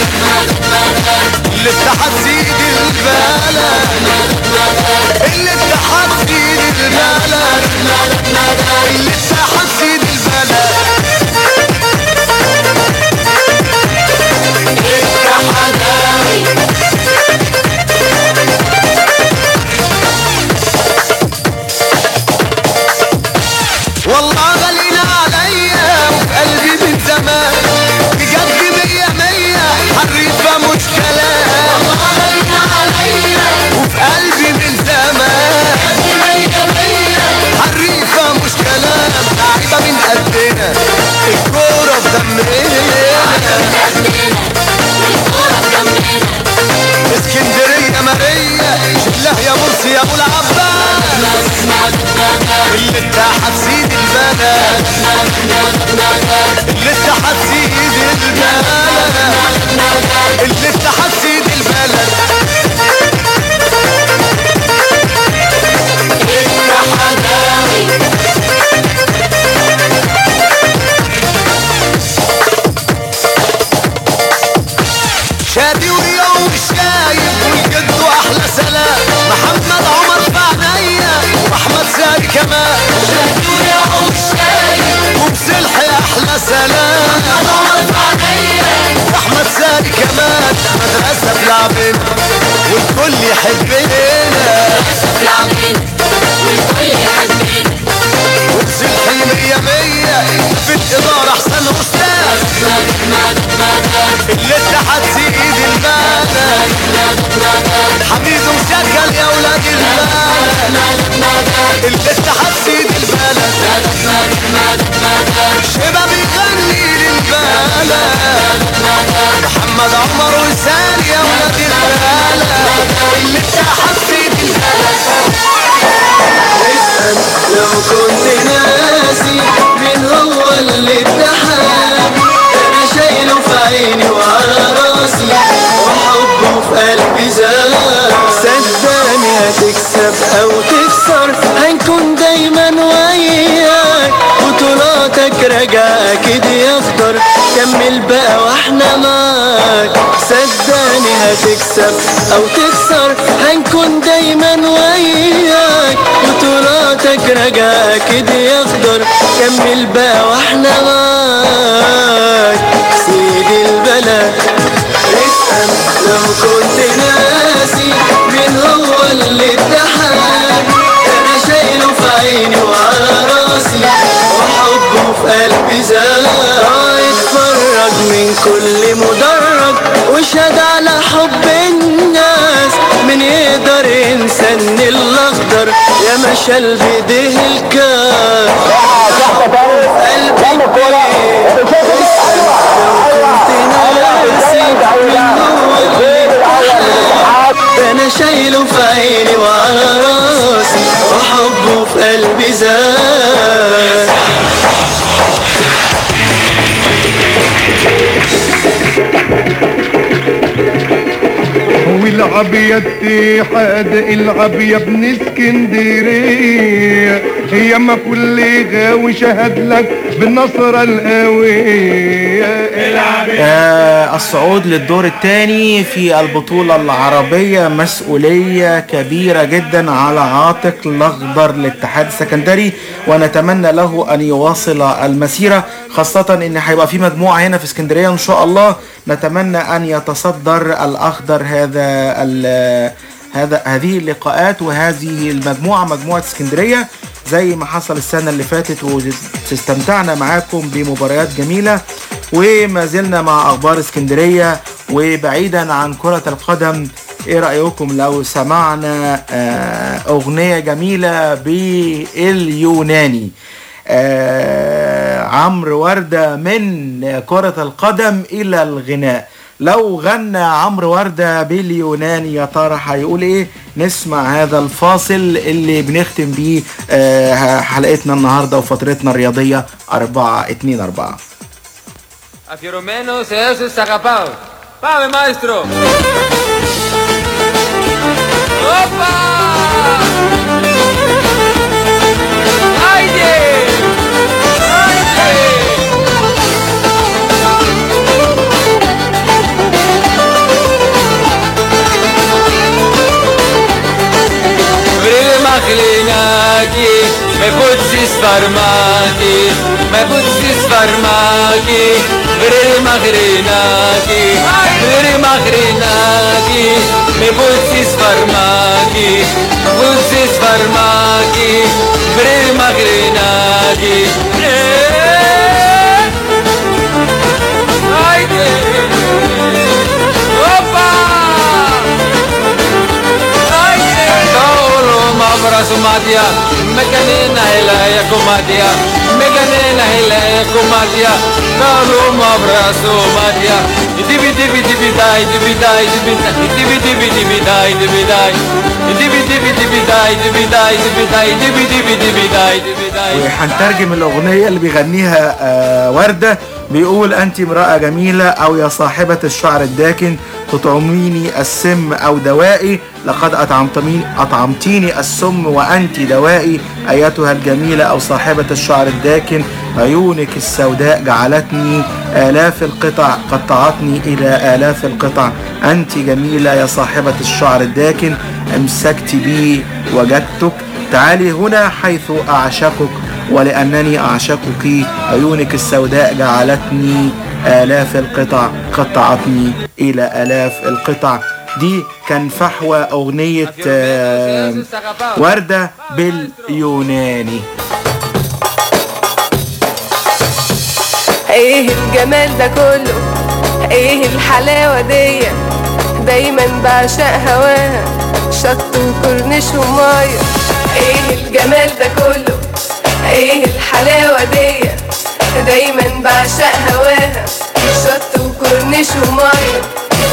Speaker 1: اللي اتحد سيد البلد اللي اتحد سيد البلد اللي اتحد سيد البلد والله غالينا عليا وفي قلبي من زمان بجد مية مية حريفة مش كلام والله غالينا عليا وفي قلبي من زمان مية مية حريفة مش كلام لعيبة من قدنا الكورة في دمنا اسكندرية مارية شبله يا مرسي يا ابو العباس اللي اتحد سيد البلد اللي اتحد سيد البلد اللي اتحد سيد البلد شادي ورياض والشايب والجد واحلى سلام محمد عمر في عينيا واحمد ساري كمان شادي ورياض والشايب وبسلحي احلى سلام محمد عمر في عينيا واحمد ساري كمان مدرسه في لعبنا والكل يحبنا مدرسه في لعبنا والكل يحبنا وبسلحي مية مية في الإدارة أحسن أستاذ اللي اتحد سيد البلد حميد وشغل يا ولاد البلد اللي اتحد سيد البلد شباب بيغني للبلد محمد عمر وسال يا ولاد البلد اللي اتحد سيد البلد
Speaker 8: اسأل لو كنت ناسي مين هو اللي اتحاد انا شايله في عيني وعلى راسي وحبه في قلبي زاد صدقني هتكسب او تخسر هنكون دايما وياك بطولاتك راجعة اكيد يخضر كمل بقى واحنا معاك صدقني هتكسب او تخسر هنكون دايما وياك بطولاتك صوتك رجع كده يخضر كمل بقى واحنا معاك سيد البلد اسأل لو كنت ناسي مين هو اللي اتحاد انا شايله في عيني وعلى راسي وحبه في قلبي زاد اتفرج من كل مدرج وشهد على حب الناس من يقدر ينسى ان الاخضر يا مشال بايديه الكاس قلبي كبير اسأل لو كنت ناسي من هو اللي اتحاد انا شايله في عيني وعلى راسي وحبه في قلبي زاد
Speaker 4: والعب يا اتحاد العب يا ابن اسكندريه هي ما كل غاوي شهد لك بالنصر القويه العب
Speaker 15: آه الصعود للدور الثاني في البطولة العربية مسؤولية كبيرة جدا على عاتق الأخضر الاتحاد السكندري ونتمنى له أن يواصل المسيرة خاصة إن هيبقى في مجموعة هنا في اسكندرية إن شاء الله نتمنى أن يتصدر الأخضر هذا ال- هذا هذه اللقاءات وهذه المجموعة مجموعة اسكندرية زي ما حصل السنة اللي فاتت واستمتعنا معاكم بمباريات جميلة وما زلنا مع أخبار اسكندرية وبعيدا عن كرة القدم ايه رأيكم لو سمعنا آه، أغنية جميلة باليوناني آه، عمرو وردة من كرة القدم إلى الغناء لو غنى عمرو وردة باليوناني يا ترى هيقول ايه نسمع هذا الفاصل اللي بنختم بيه آه، حلقتنا النهارده وفترتنا الرياضيه 4 2 4
Speaker 5: Αφιερωμένο σε όσους αγαπάω. Πάμε, μάιστρο! Όπα! Άιντε! Άιντε! Βρείτε μαχλινάκι, με πούτσις φαρμάκι, με πούτσις φαρμάκι, βρείτε μαχρινάκι, βρείτε μαχρινάκι, με πούτσις φαρμάκι, πούτσις φαρμάκι, βρείτε μαχρινάκι. Ε, Άιντε! Όπα! Todo μαύρα σου μάτια Με κανένα ελαία κομμάτια Με κανένα ελαία κομμάτια Todo μαύρα σου μάτια Τιπι τιπι τιπι τάι τιπι τάι τιπι τάι Τιπι τιπι τιπι τάι τιπι τάι Τιπι τιπι τιπι τάι τιπι τάι τιπι τάι Τιπι τιπι τιπι τάι τιπι τάι
Speaker 15: وهنترجم الأغنية اللي بيغنيها آه، وردة بيقول أنت امرأة جميلة أو يا صاحبة الشعر الداكن تطعميني السم أو دوائي لقد أطعمتني أطعمتيني السم وأنت دوائي أيتها الجميلة أو صاحبة الشعر الداكن عيونك السوداء جعلتني آلاف القطع قطعتني إلى آلاف القطع أنت جميلة يا صاحبة الشعر الداكن أمسكت بي وجدتك تعالي هنا حيث أعشقك ولأنني أعشقك عيونك السوداء جعلتني آلاف القطع قطعتني إلى آلاف القطع دي كان فحوى أغنية آه، وردة باليوناني
Speaker 23: ايه الجمال ده كله ايه الحلاوة دي دايما بعشق هواها شط وكورنيش ومية ايه الجمال ده كله ايه الحلاوة دي دايما بعشق هواها شط وكورنيش ومية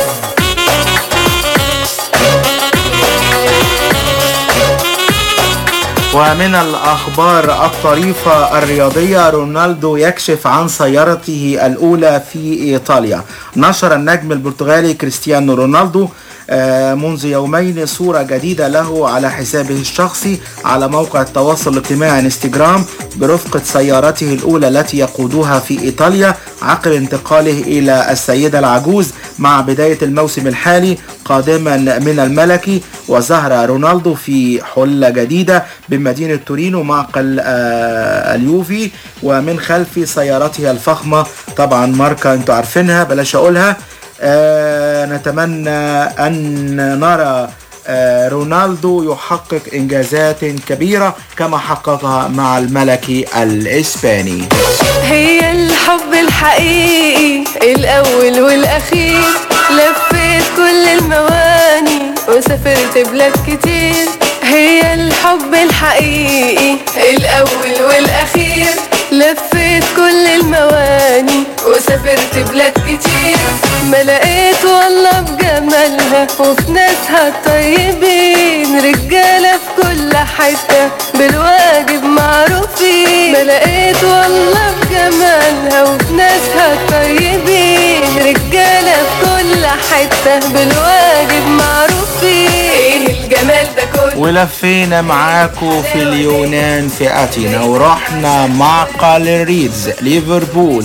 Speaker 15: ومن الأخبار الطريفة الرياضية رونالدو يكشف عن سيارته الأولى في إيطاليا نشر النجم البرتغالي كريستيانو رونالدو آه، منذ يومين صورة جديدة له على حسابه الشخصي على موقع التواصل الاجتماعي انستجرام برفقة سيارته الأولى التي يقودها في إيطاليا عقب انتقاله إلى السيدة العجوز مع بداية الموسم الحالي قادما من الملكي وظهر رونالدو في حلة جديدة بمدينة تورينو معقل آه، اليوفي ومن خلف سيارته الفخمة طبعا ماركة انتوا عارفينها بلاش اقولها آه، نتمنى ان نرى آه، رونالدو يحقق انجازات كبيرة كما حققها مع الملكي الاسباني
Speaker 23: هي الحب الحقيقي الأول والأخير لفيت كل المواني وسافرت بلاد كتير هي الحب الحقيقي الأول والأخير لفيت كل المواني وسافرت بلاد كتير ما لقيت والله بجمالها وفي ناسها الطيبين رجالة في كل حتة بالواجب معروفين ما لقيت والله بجمالها وفي ناسها الطيبين رجالة في كل حتة بالواجب معروفين ايه الجمال ده كله
Speaker 15: ولفينا معاكم في اليونان في اتينا ورحنا معقل ريدز ليفربول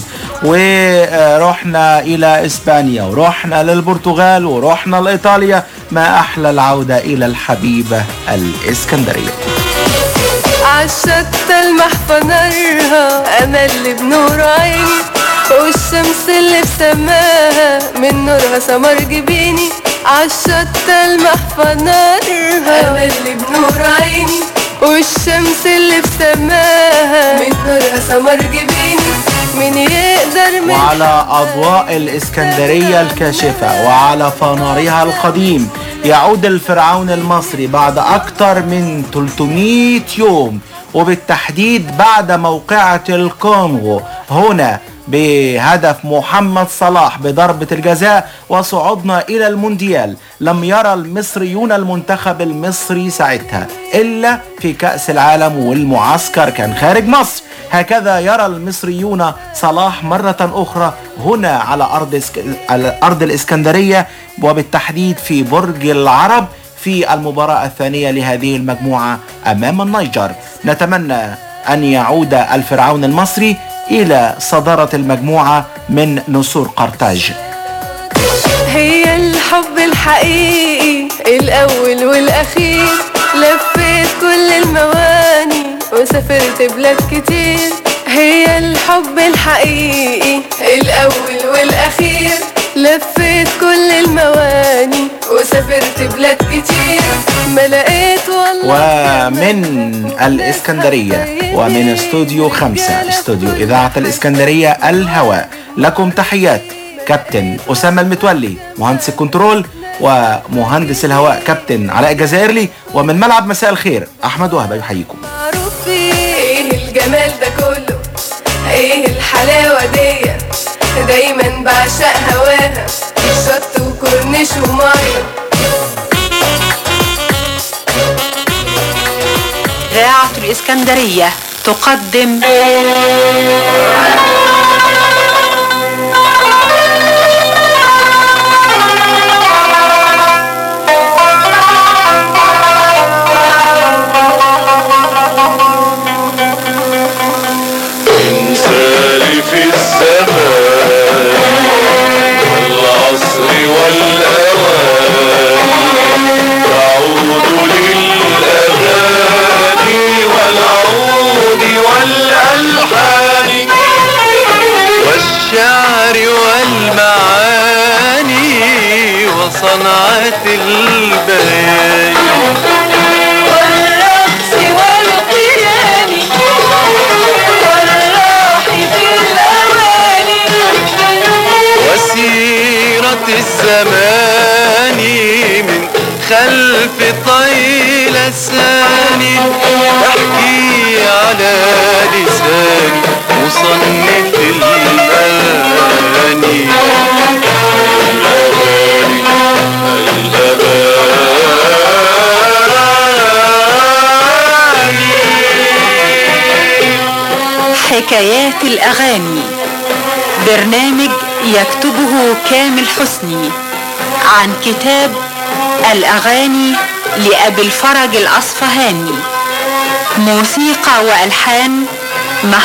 Speaker 15: ورحنا الى اسبانيا ورحنا للبرتغال ورحنا لايطاليا ما احلى العوده الى الحبيبه الاسكندريه
Speaker 23: عالشط تلمح فنارها امل بنور عيني والشمس اللي في سماها من نورها سمر جبيني عالشط تلمح فنارها امل بنور عيني والشمس اللي في سماها من نورها سمر جبيني مين يقدر من
Speaker 15: وعلى أضواء الإسكندرية الكاشفة وعلى فنارها القديم يعود الفرعون المصري بعد أكثر من 300 يوم وبالتحديد بعد موقعة الكونغو هنا بهدف محمد صلاح بضربة الجزاء وصعودنا إلى المونديال لم يرى المصريون المنتخب المصري ساعتها إلا في كأس العالم والمعسكر كان خارج مصر هكذا يرى المصريون صلاح مرة أخرى هنا على أرض اسك... على أرض الإسكندرية وبالتحديد في برج العرب في المباراة الثانية لهذه المجموعة أمام النيجر نتمنى أن يعود الفرعون المصري إلى صدارة المجموعة من نسور قرطاج
Speaker 23: هي الحب الحقيقي الأول والأخير لفيت كل المواني وسافرت بلاد كتير هي الحب الحقيقي الأول والأخير لفيت كل المواني وسافرت بلاد كتير ما لقيت والله
Speaker 15: ومن الإسكندرية ومن استوديو خمسة استوديو إذاعة الإسكندرية الهواء لكم تحيات كابتن أسامة المتولي مهندس الكنترول ومهندس الهواء كابتن علاء الجزائرلي ومن ملعب مساء الخير أحمد وهبة يحييكم
Speaker 23: معروفين ايه الجمال ده كله ايه الحلاوة دي دايما بعشق هواها شط وكورنيش ومية
Speaker 13: إذاعة الإسكندرية تقدم
Speaker 10: سالف الزمان والعصر والأوان تعود للأغاني والعود والألحان والشعر والمعاني وصنعة البيان
Speaker 23: والرقص والقيام والراح في الأواني
Speaker 10: وسيرة الزمان من خلف طيل الساني احكي على لسان مصنف الأغاني الأغاني
Speaker 13: حكايات الأغاني برنامج يكتبه كامل حسني عن كتاب
Speaker 6: الأغاني لأبي الفرج الأصفهاني موسيقى وألحان